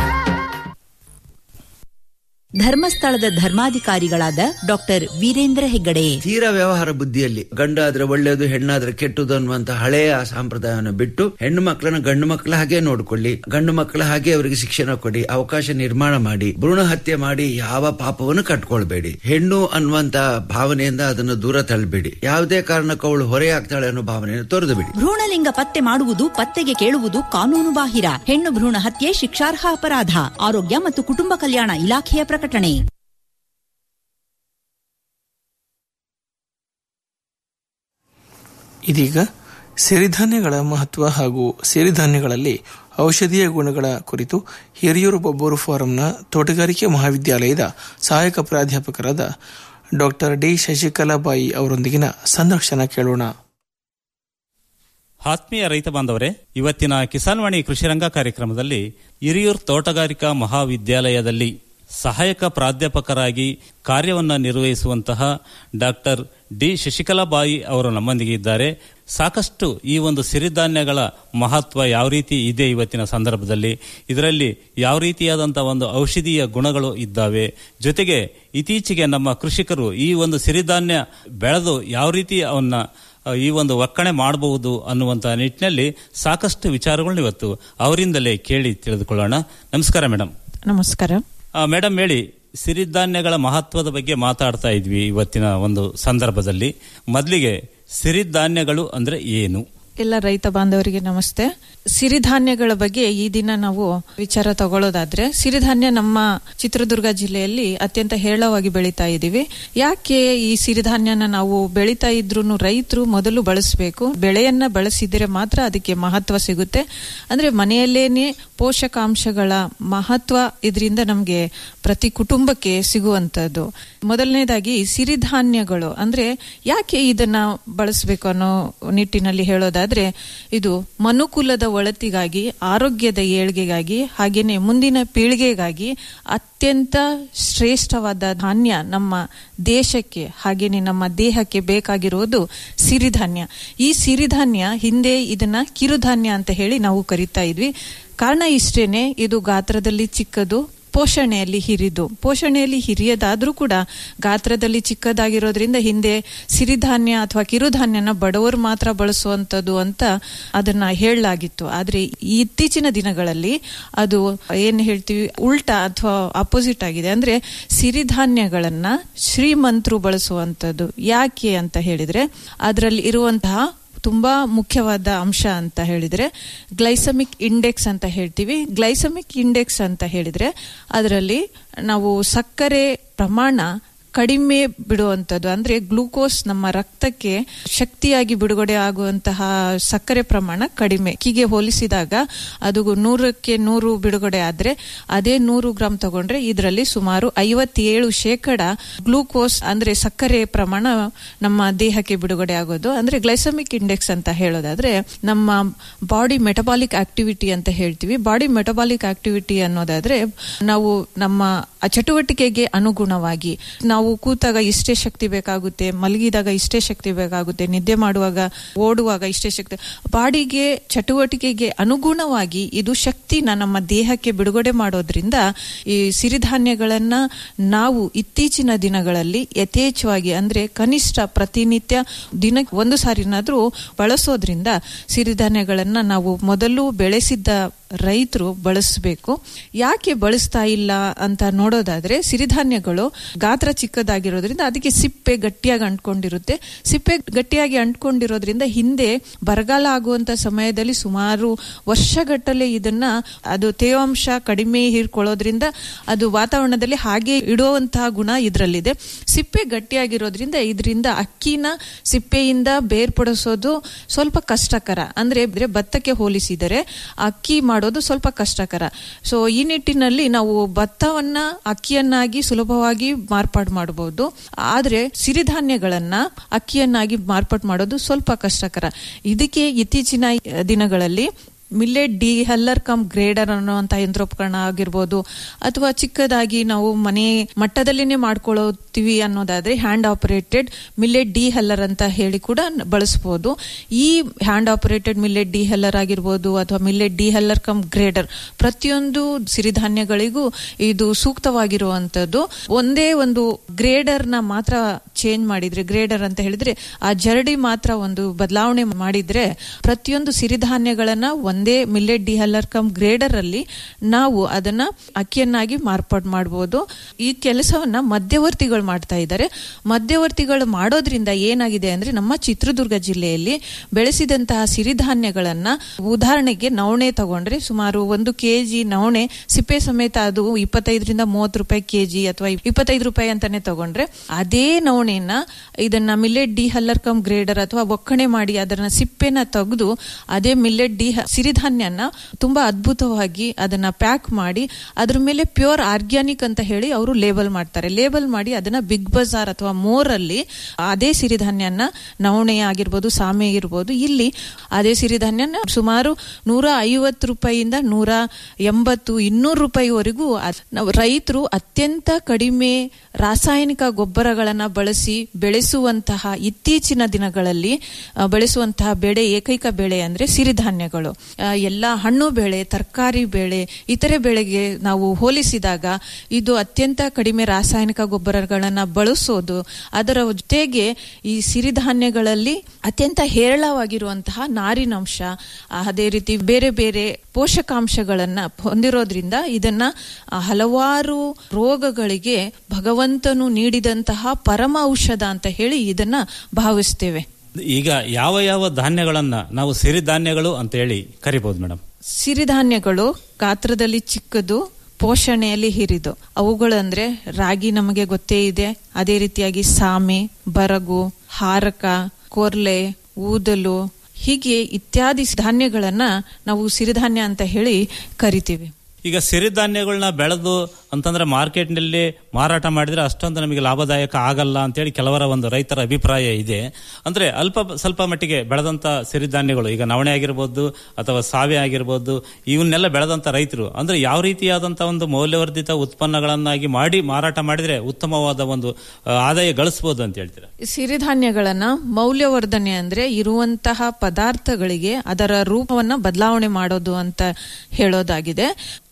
ಧರ್ಮಸ್ಥಳದ ಧರ್ಮಾಧಿಕಾರಿಗಳಾದ ಡಾಕ್ಟರ್ ವೀರೇಂದ್ರ ಹೆಗ್ಗಡೆ ತೀರಾ ವ್ಯವಹಾರ ಬುದ್ಧಿಯಲ್ಲಿ ಗಂಡಾದ್ರೆ ಒಳ್ಳೆಯದು ಹೆಣ್ಣಾದ್ರೆ ಕೆಟ್ಟದು ಅನ್ನುವಂತ ಹಳೆಯ ಸಂಪ್ರದಾಯವನ್ನು ಬಿಟ್ಟು ಹೆಣ್ಣು ಮಕ್ಕಳನ್ನ ಗಂಡು ಮಕ್ಕಳ ಹಾಗೆ ನೋಡ್ಕೊಳ್ಳಿ ಗಂಡು ಮಕ್ಕಳ ಹಾಗೆ ಅವರಿಗೆ ಶಿಕ್ಷಣ ಕೊಡಿ ಅವಕಾಶ ನಿರ್ಮಾಣ ಮಾಡಿ ಭ್ರೂಣ ಹತ್ಯೆ ಮಾಡಿ ಯಾವ ಪಾಪವನ್ನು ಕಟ್ಕೊಳ್ಬೇಡಿ ಹೆಣ್ಣು ಅನ್ನುವಂತ ಭಾವನೆಯಿಂದ ಅದನ್ನು ದೂರ ತಳ್ಳಬೇಡಿ ಯಾವುದೇ ಕಾರಣಕ್ಕೂ ಅವಳು ಹೊರೆಯಾಗ್ತಾಳೆ ಅನ್ನೋ ಭಾವನೆಯನ್ನು ತೊರೆದು ಬಿಡಿ ಭ್ರೂಣಲಿಂಗ ಪತ್ತೆ ಮಾಡುವುದು ಪತ್ತೆಗೆ ಕೇಳುವುದು ಕಾನೂನು ಬಾಹಿರ ಹೆಣ್ಣು ಭ್ರೂಣ ಹತ್ಯೆ ಶಿಕ್ಷಾರ್ಹ ಅಪರಾಧ ಆರೋಗ್ಯ ಮತ್ತು ಕುಟುಂಬ ಕಲ್ಯಾಣ ಇಲಾಖೆಯ ಪ್ರಕಟಣೆ ಇದೀಗ ಸಿರಿಧಾನ್ಯಗಳ ಮಹತ್ವ ಹಾಗೂ ಸಿರಿಧಾನ್ಯಗಳಲ್ಲಿ ಔಷಧೀಯ ಗುಣಗಳ ಕುರಿತು ಹಿರಿಯೂರು ಬೊಬ್ಬೂರು ಫಾರಂನ ತೋಟಗಾರಿಕೆ ಮಹಾವಿದ್ಯಾಲಯದ ಸಹಾಯಕ ಪ್ರಾಧ್ಯಾಪಕರಾದ ಡಾಕ್ಟರ್ ಡಿ ಶಶಿಕಲಾಬಾಯಿ ಅವರೊಂದಿಗಿನ ಸಂದರ್ಶನ ಕೇಳೋಣ ಆತ್ಮೀಯ ರೈತ ಬಾಂಧವರೇ ಇವತ್ತಿನ ಕಿಸಾನ್ವಾಣಿ ಕೃಷಿರಂಗ ಕಾರ್ಯಕ್ರಮದಲ್ಲಿ ಹಿರಿಯೂರ್ ತೋಟಗಾರಿಕಾ ಮಹಾವಿದ್ಯಾಲಯದಲ್ಲಿ ಸಹಾಯಕ ಪ್ರಾಧ್ಯಾಪಕರಾಗಿ ಕಾರ್ಯವನ್ನ ನಿರ್ವಹಿಸುವಂತಹ ಡಾಕ್ಟರ್ ಡಿ ಶಶಿಕಲಾಬಾಯಿ ಅವರು ನಮ್ಮೊಂದಿಗೆ ಇದ್ದಾರೆ ಸಾಕಷ್ಟು ಈ ಒಂದು ಸಿರಿಧಾನ್ಯಗಳ ಮಹತ್ವ ಯಾವ ರೀತಿ ಇದೆ ಇವತ್ತಿನ ಸಂದರ್ಭದಲ್ಲಿ ಇದರಲ್ಲಿ ಯಾವ ರೀತಿಯಾದಂತಹ ಒಂದು ಔಷಧೀಯ ಗುಣಗಳು ಇದ್ದಾವೆ ಜೊತೆಗೆ ಇತ್ತೀಚೆಗೆ ನಮ್ಮ ಕೃಷಿಕರು ಈ ಒಂದು ಸಿರಿಧಾನ್ಯ ಬೆಳೆದು ಯಾವ ರೀತಿ ಅವನ್ನ ಈ ಒಂದು ಒಕ್ಕಣೆ ಮಾಡಬಹುದು ಅನ್ನುವಂತಹ ನಿಟ್ಟಿನಲ್ಲಿ ಸಾಕಷ್ಟು ವಿಚಾರಗಳನ್ನ ಇವತ್ತು ಅವರಿಂದಲೇ ಕೇಳಿ ತಿಳಿದುಕೊಳ್ಳೋಣ ನಮಸ್ಕಾರ ಮೇಡಮ್ ನಮಸ್ಕಾರ ಮೇಡಮ್ ಹೇಳಿ ಸಿರಿಧಾನ್ಯಗಳ ಮಹತ್ವದ ಬಗ್ಗೆ ಮಾತಾಡ್ತಾ ಇದ್ವಿ ಇವತ್ತಿನ ಒಂದು ಸಂದರ್ಭದಲ್ಲಿ ಮೊದಲಿಗೆ ಸಿರಿಧಾನ್ಯಗಳು ಅಂದ್ರೆ ಏನು ಎಲ್ಲ ರೈತ ಬಾಂಧವರಿಗೆ ನಮಸ್ತೆ ಸಿರಿಧಾನ್ಯಗಳ ಬಗ್ಗೆ ಈ ದಿನ ನಾವು ವಿಚಾರ ತಗೊಳ್ಳೋದಾದ್ರೆ ಸಿರಿಧಾನ್ಯ ನಮ್ಮ ಚಿತ್ರದುರ್ಗ ಜಿಲ್ಲೆಯಲ್ಲಿ ಅತ್ಯಂತ ಹೇರಳವಾಗಿ ಬೆಳೀತಾ ಇದ್ದೀವಿ ಯಾಕೆ ಈ ಸಿರಿಧಾನ್ಯನ ನಾವು ಬೆಳೀತಾ ಇದ್ರು ರೈತರು ಮೊದಲು ಬಳಸಬೇಕು ಬೆಳೆಯನ್ನ ಬಳಸಿದರೆ ಮಾತ್ರ ಅದಕ್ಕೆ ಮಹತ್ವ ಸಿಗುತ್ತೆ ಅಂದ್ರೆ ಮನೆಯಲ್ಲೇನೆ ಪೋಷಕಾಂಶಗಳ ಮಹತ್ವ ಇದರಿಂದ ನಮಗೆ ಪ್ರತಿ ಕುಟುಂಬಕ್ಕೆ ಸಿಗುವಂತದ್ದು ಮೊದಲನೇದಾಗಿ ಸಿರಿಧಾನ್ಯಗಳು ಅಂದ್ರೆ ಯಾಕೆ ಇದನ್ನ ಬಳಸಬೇಕು ಅನ್ನೋ ನಿಟ್ಟಿನಲ್ಲಿ ಹೇಳೋದಾದ್ರೆ ಇದು ಮನುಕುಲದ ಒಳತಿಗಾಗಿ ಆರೋಗ್ಯದ ಏಳ್ಗೆಗಾಗಿ ಹಾಗೇನೆ ಮುಂದಿನ ಪೀಳಿಗೆಗಾಗಿ ಅತ್ಯಂತ ಶ್ರೇಷ್ಠವಾದ ಧಾನ್ಯ ನಮ್ಮ ದೇಶಕ್ಕೆ ಹಾಗೇನೆ ನಮ್ಮ ದೇಹಕ್ಕೆ ಬೇಕಾಗಿರುವುದು ಸಿರಿಧಾನ್ಯ ಈ ಸಿರಿಧಾನ್ಯ ಹಿಂದೆ ಇದನ್ನ ಕಿರುಧಾನ್ಯ ಅಂತ ಹೇಳಿ ನಾವು ಕರಿತಾ ಇದ್ವಿ ಕಾರಣ ಇಷ್ಟೇನೆ ಇದು ಗಾತ್ರದಲ್ಲಿ ಚಿಕ್ಕದು ಪೋಷಣೆಯಲ್ಲಿ ಹಿರಿದು ಪೋಷಣೆಯಲ್ಲಿ ಹಿರಿಯದಾದ್ರೂ ಕೂಡ ಗಾತ್ರದಲ್ಲಿ ಚಿಕ್ಕದಾಗಿರೋದ್ರಿಂದ ಹಿಂದೆ ಸಿರಿಧಾನ್ಯ ಅಥವಾ ಕಿರುಧಾನ್ಯನ ಬಡವರು ಮಾತ್ರ ಬಳಸುವಂತದ್ದು ಅಂತ ಅದನ್ನ ಹೇಳಲಾಗಿತ್ತು ಆದ್ರೆ ಇತ್ತೀಚಿನ ದಿನಗಳಲ್ಲಿ ಅದು ಏನ್ ಹೇಳ್ತೀವಿ ಉಲ್ಟಾ ಅಥವಾ ಅಪೋಸಿಟ್ ಆಗಿದೆ ಅಂದ್ರೆ ಸಿರಿಧಾನ್ಯಗಳನ್ನ ಶ್ರೀಮಂತರು ಬಳಸುವಂತದ್ದು ಯಾಕೆ ಅಂತ ಹೇಳಿದ್ರೆ ಅದರಲ್ಲಿ ಇರುವಂತಹ ತುಂಬಾ ಮುಖ್ಯವಾದ ಅಂಶ ಅಂತ ಹೇಳಿದ್ರೆ ಗ್ಲೈಸಮಿಕ್ ಇಂಡೆಕ್ಸ್ ಅಂತ ಹೇಳ್ತೀವಿ ಗ್ಲೈಸಮಿಕ್ ಇಂಡೆಕ್ಸ್ ಅಂತ ಹೇಳಿದ್ರೆ ಅದರಲ್ಲಿ ನಾವು ಸಕ್ಕರೆ ಪ್ರಮಾಣ ಕಡಿಮೆ ಬಿಡುವಂಥದ್ದು ಅಂದ್ರೆ ಗ್ಲೂಕೋಸ್ ನಮ್ಮ ರಕ್ತಕ್ಕೆ ಶಕ್ತಿಯಾಗಿ ಬಿಡುಗಡೆ ಆಗುವಂತಹ ಸಕ್ಕರೆ ಪ್ರಮಾಣ ಕಡಿಮೆ ಅಕ್ಕಿಗೆ ಹೋಲಿಸಿದಾಗ ಅದು ನೂರಕ್ಕೆ ನೂರು ಬಿಡುಗಡೆ ಆದ್ರೆ ಅದೇ ನೂರು ಗ್ರಾಮ್ ತಗೊಂಡ್ರೆ ಇದರಲ್ಲಿ ಸುಮಾರು ಐವತ್ತೇಳು ಶೇಕಡ ಗ್ಲೂಕೋಸ್ ಅಂದ್ರೆ ಸಕ್ಕರೆ ಪ್ರಮಾಣ ನಮ್ಮ ದೇಹಕ್ಕೆ ಬಿಡುಗಡೆ ಆಗೋದು ಅಂದ್ರೆ ಗ್ಲೈಸಮಿಕ್ ಇಂಡೆಕ್ಸ್ ಅಂತ ಹೇಳೋದಾದ್ರೆ ನಮ್ಮ ಬಾಡಿ ಮೆಟಬಾಲಿಕ್ ಆಕ್ಟಿವಿಟಿ ಅಂತ ಹೇಳ್ತೀವಿ ಬಾಡಿ ಮೆಟಬಾಲಿಕ್ ಆಕ್ಟಿವಿಟಿ ಅನ್ನೋದಾದ್ರೆ ನಾವು ನಮ್ಮ ಚಟುವಟಿಕೆಗೆ ಅನುಗುಣವಾಗಿ ನಾವು ಕೂತಾಗ ಇಷ್ಟೇ ಶಕ್ತಿ ಬೇಕಾಗುತ್ತೆ ಮಲಗಿದಾಗ ಇಷ್ಟೇ ಶಕ್ತಿ ಬೇಕಾಗುತ್ತೆ ನಿದ್ದೆ ಮಾಡುವಾಗ ಓಡುವಾಗ ಇಷ್ಟೇ ಶಕ್ತಿ ಬಾಡಿಗೆ ಚಟುವಟಿಕೆಗೆ ಅನುಗುಣವಾಗಿ ಇದು ಶಕ್ತಿನ ನಮ್ಮ ದೇಹಕ್ಕೆ ಬಿಡುಗಡೆ ಮಾಡೋದ್ರಿಂದ ಈ ಸಿರಿಧಾನ್ಯಗಳನ್ನ ನಾವು ಇತ್ತೀಚಿನ ದಿನಗಳಲ್ಲಿ ಯಥೇಚ್ಛವಾಗಿ ಅಂದ್ರೆ ಕನಿಷ್ಠ ಪ್ರತಿನಿತ್ಯ ದಿನಕ್ಕೆ ಒಂದು ಸಾರಿನಾದ್ರೂ ಬಳಸೋದ್ರಿಂದ ಸಿರಿಧಾನ್ಯಗಳನ್ನ ನಾವು ಮೊದಲು ಬೆಳೆಸಿದ್ದ ರೈತರು ಬಳಸಬೇಕು ಯಾಕೆ ಬಳಸ್ತಾ ಇಲ್ಲ ಅಂತ ನೋಡೋದಾದ್ರೆ ಸಿರಿಧಾನ್ಯಗಳು ಗಾತ್ರ ಚಿಕ್ಕದಾಗಿರೋದ್ರಿಂದ ಅದಕ್ಕೆ ಸಿಪ್ಪೆ ಗಟ್ಟಿಯಾಗಿ ಅಂಟ್ಕೊಂಡಿರುತ್ತೆ ಸಿಪ್ಪೆ ಗಟ್ಟಿಯಾಗಿ ಅಂಟ್ಕೊಂಡಿರೋದ್ರಿಂದ ಹಿಂದೆ ಬರಗಾಲ ಆಗುವಂತ ಸಮಯದಲ್ಲಿ ಸುಮಾರು ವರ್ಷಗಟ್ಟಲೆ ಇದನ್ನ ಅದು ತೇವಾಂಶ ಕಡಿಮೆ ಹೀರ್ಕೊಳ್ಳೋದ್ರಿಂದ ಅದು ವಾತಾವರಣದಲ್ಲಿ ಹಾಗೆ ಇಡುವಂತಹ ಗುಣ ಇದರಲ್ಲಿದೆ ಸಿಪ್ಪೆ ಗಟ್ಟಿಯಾಗಿರೋದ್ರಿಂದ ಇದರಿಂದ ಅಕ್ಕಿನ ಸಿಪ್ಪೆಯಿಂದ ಬೇರ್ಪಡಿಸೋದು ಸ್ವಲ್ಪ ಕಷ್ಟಕರ ಅಂದ್ರೆ ಭತ್ತಕ್ಕೆ ಹೋಲಿಸಿದರೆ ಅಕ್ಕಿ ಮಾಡೋದು ಸ್ವಲ್ಪ ಕಷ್ಟಕರ ಸೊ ಈ ನಿಟ್ಟಿನಲ್ಲಿ ನಾವು ಭತ್ತವನ್ನ ಅಕ್ಕಿಯನ್ನಾಗಿ ಸುಲಭವಾಗಿ ಮಾರ್ಪಾಡು ಮಾಡಬಹುದು ಆದ್ರೆ ಸಿರಿಧಾನ್ಯಗಳನ್ನ ಅಕ್ಕಿಯನ್ನಾಗಿ ಮಾರ್ಪಾಡು ಮಾಡೋದು ಸ್ವಲ್ಪ ಕಷ್ಟಕರ ಇದಕ್ಕೆ ಇತ್ತೀಚಿನ ದಿನಗಳಲ್ಲಿ millet dehuller cum grader ಅನ್ನುವಂತ ಯಂತ್ರೋಪಕರಣ ಆಗಿರ್ಬೋದು ಅಥವಾ ಚಿಕ್ಕದಾಗಿ ನಾವು ಮನೆ ಮಟ್ಟದಲ್ಲಿನೇ ಮಾಡ್ಕೊಳ್ಳೋತೀವಿ ಅನ್ನೋದಾದ್ರೆ hand operated millet dehuller ಅಂತ ಹೇಳಿ ಕೂಡ ಬಳಸಬಹುದು ಈ hand operated millet dehuller ಆಗಿರ್ಬೋದು ಅಥವಾ millet dehuller cum grader ಪ್ರತಿಯೊಂದು ಸಿರಿಧಾನ್ಯಗಳಿಗೂ ಇದು ಸೂಕ್ತವಾಗಿರುವಂತದ್ದು ಒಂದೇ ಒಂದು ಗ್ರೇಡರ್ ನ ಮಾತ್ರ ಚೇಂಜ್ ಮಾಡಿದ್ರೆ ಗ್ರೇಡರ್ ಅಂತ ಹೇಳಿದ್ರೆ ಆ ಜರಡಿ ಮಾತ್ರ ಒಂದು ಬದಲಾವಣೆ ಮಾಡಿದ್ರೆ ಪ್ರತಿಯೊಂದು ಸಿರಿಧಾನ್ಯಗಳನ್ನ ಒಂದೇ millet dehuller cum grader ಅಲ್ಲಿ ನಾವು ಅದನ್ನ ಅಕ್ಕಿಯನ್ನಾಗಿ ಮಾರ್ಪಾಡು ಮಾಡಬಹುದು ಈ ಕೆಲಸವನ್ನ ಮಧ್ಯವರ್ತಿಗಳು ಮಾಡ್ತಾ ಇದ್ದಾರೆ ಮಧ್ಯವರ್ತಿಗಳು ಮಾಡೋದ್ರಿಂದ ಏನಾಗಿದೆ ಅಂದ್ರೆ ನಮ್ಮ ಚಿತ್ರದುರ್ಗ ಜಿಲ್ಲೆಯಲ್ಲಿ ಬೆಳೆಸಿದಂತಹ ಸಿರಿಧಾನ್ಯಗಳನ್ನ ಉದಾಹರಣೆಗೆ ನವಣೆ ತಗೊಂಡ್ರೆ ಸುಮಾರು ಒಂದು ಕೆಜಿ ನವಣೆ ಸಿಪ್ಪೆ ಸಮೇತ ಅದು ಇಪ್ಪತ್ತೈದರಿಂದ ಮೂವತ್ತು ರೂಪಾಯಿ ಕೆಜಿ ಅಥವಾ ಇಪ್ಪತ್ತೈದು ರೂಪಾಯಿ ಅಂತಾನೆ ತಗೊಂಡ್ರೆ ಅದೇ ನವಣೆನ ಇದನ್ನ millet dehuller cum grader ಅಥವಾ ಒಕ್ಕಣೆ ಮಾಡಿ ಅದನ್ನ ಸಿಪ್ಪೆನ ತೆಗೆದು ಅದೇ ಮಿಲ್ಲೆಟ್ ಡಿ ಸಿರಿಧಾನ್ಯನ ತುಂಬಾ ಅದ್ಭುತವಾಗಿ ಅದನ್ನ ಪ್ಯಾಕ್ ಮಾಡಿ ಅದ್ರ ಮೇಲೆ ಪ್ಯೂರ್ ಆರ್ಗ್ಯಾನಿಕ್ ಅಂತ ಹೇಳಿ ಅವರು ಲೇಬಲ್ ಮಾಡ್ತಾರೆ ಲೇಬಲ್ ಮಾಡಿ ಅದನ್ನ ಬಿಗ್ ಬಜಾರ್ ಅಥವಾ ಮೋರ್ ಅಲ್ಲಿ ಅದೇ ಸಿರಿಧಾನ್ಯನ ನವಣೆ ಆಗಿರ್ಬೋದು ಸಾಮೆ ಇರ್ಬೋದು ಇಲ್ಲಿ ಅದೇ ಸಿರಿಧಾನ್ಯನ ಸುಮಾರು ನೂರ ಐವತ್ತು ರೂಪಾಯಿಯಿಂದ ನೂರ ಎಂಬತ್ತು ಇನ್ನೂರು ರೂಪಾಯಿವರೆಗೂ ನಾವು ರೈತರು ಅತ್ಯಂತ ಕಡಿಮೆ ರಾಸಾಯನಿಕ ಗೊಬ್ಬರಗಳನ್ನ ಬಳಸಿ ಬೆಳೆಸುವಂತಹ ಇತ್ತೀಚಿನ ದಿನಗಳಲ್ಲಿ ಬೆಳೆಸುವಂತಹ ಬೆಳೆ ಏಕೈಕ ಬೆಳೆ ಅಂದ್ರೆ ಸಿರಿಧಾನ್ಯಗಳು ಎಲ್ಲ ಹಣ್ಣು ಬೆಳೆ ತರಕಾರಿ ಬೆಳೆ ಇತರೆ ಬೆಳೆಗೆ ನಾವು ಹೋಲಿಸಿದಾಗ ಇದು ಅತ್ಯಂತ ಕಡಿಮೆ ರಾಸಾಯನಿಕ ಗೊಬ್ಬರಗಳನ್ನ ಬಳಸೋದು ಅದರ ಜೊತೆಗೆ ಈ ಸಿರಿಧಾನ್ಯಗಳಲ್ಲಿ ಅತ್ಯಂತ ಹೇರಳವಾಗಿರುವಂತಹ ನಾರಿನಂಶ ಅದೇ ರೀತಿ ಬೇರೆ ಬೇರೆ ಪೋಷಕಾಂಶಗಳನ್ನ ಹೊಂದಿರೋದ್ರಿಂದ ಇದನ್ನ ಹಲವಾರು ರೋಗಗಳಿಗೆ ಭಗವಂತನು ನೀಡಿದಂತಹ ಪರಮ ಔಷಧ ಅಂತ ಹೇಳಿ ಇದನ್ನ ಭಾವಿಸ್ತೇವೆ ಈಗ ಯಾವ ಯಾವ ಧಾನ್ಯಗಳನ್ನ ನಾವು ಸಿರಿಧಾನ್ಯಗಳು ಅಂತ ಹೇಳಿ ಕರಿಬಹುದು ಮೇಡಮ್ ಸಿರಿಧಾನ್ಯಗಳು ಗಾತ್ರದಲ್ಲಿ ಚಿಕ್ಕದು ಪೋಷಣೆಯಲ್ಲಿ ಹಿರಿದು ಅವುಗಳಂದ್ರೆ ರಾಗಿ ನಮಗೆ ಗೊತ್ತೇ ಇದೆ ಅದೇ ರೀತಿಯಾಗಿ ಸಾಮೆ ಬರಗು ಹಾರಕ ಕೊರ್ಲೆ ಊದಲು ಹೀಗೆ ಇತ್ಯಾದಿ ಧಾನ್ಯಗಳನ್ನ ನಾವು ಸಿರಿಧಾನ್ಯ ಅಂತ ಹೇಳಿ ಕರಿತೀವಿ ಈಗ ಸಿರಿಧಾನ್ಯಗಳನ್ನ ಬೆಳೆದು ಅಂತಂದ್ರೆ ಮಾರ್ಕೆಟ್ನಲ್ಲಿ ಮಾರಾಟ ಮಾಡಿದ್ರೆ ಅಷ್ಟೊಂದು ನಮಗೆ ಲಾಭದಾಯಕ ಆಗಲ್ಲ ಅಂತೇಳಿ ಕೆಲವರ ಒಂದು ರೈತರ ಅಭಿಪ್ರಾಯ ಇದೆ ಅಂದ್ರೆ ಅಲ್ಪ ಸ್ವಲ್ಪ ಮಟ್ಟಿಗೆ ಬೆಳೆದಂತ ಸಿರಿಧಾನ್ಯಗಳು ಈಗ ನವಣೆ ಆಗಿರ್ಬೋದು ಅಥವಾ ಸಾವೆ ಆಗಿರ್ಬೋದು ಇವನ್ನೆಲ್ಲ ಬೆಳೆದಂತ ರೈತರು ಅಂದ್ರೆ ಯಾವ ರೀತಿಯಾದಂತ ಒಂದು ಮೌಲ್ಯವರ್ಧಿತ ಉತ್ಪನ್ನಗಳನ್ನಾಗಿ ಮಾಡಿ ಮಾರಾಟ ಮಾಡಿದ್ರೆ ಉತ್ತಮವಾದ ಒಂದು ಆದಾಯ ಗಳಿಸಬಹುದು ಅಂತ ಹೇಳ್ತೀರಾ ಸಿರಿಧಾನ್ಯಗಳನ್ನ ಮೌಲ್ಯವರ್ಧನೆ ಅಂದ್ರೆ ಇರುವಂತಹ ಪದಾರ್ಥಗಳಿಗೆ ಅದರ ರೂಪವನ್ನ ಬದಲಾವಣೆ ಮಾಡೋದು ಅಂತ ಹೇಳೋದಾಗಿದೆ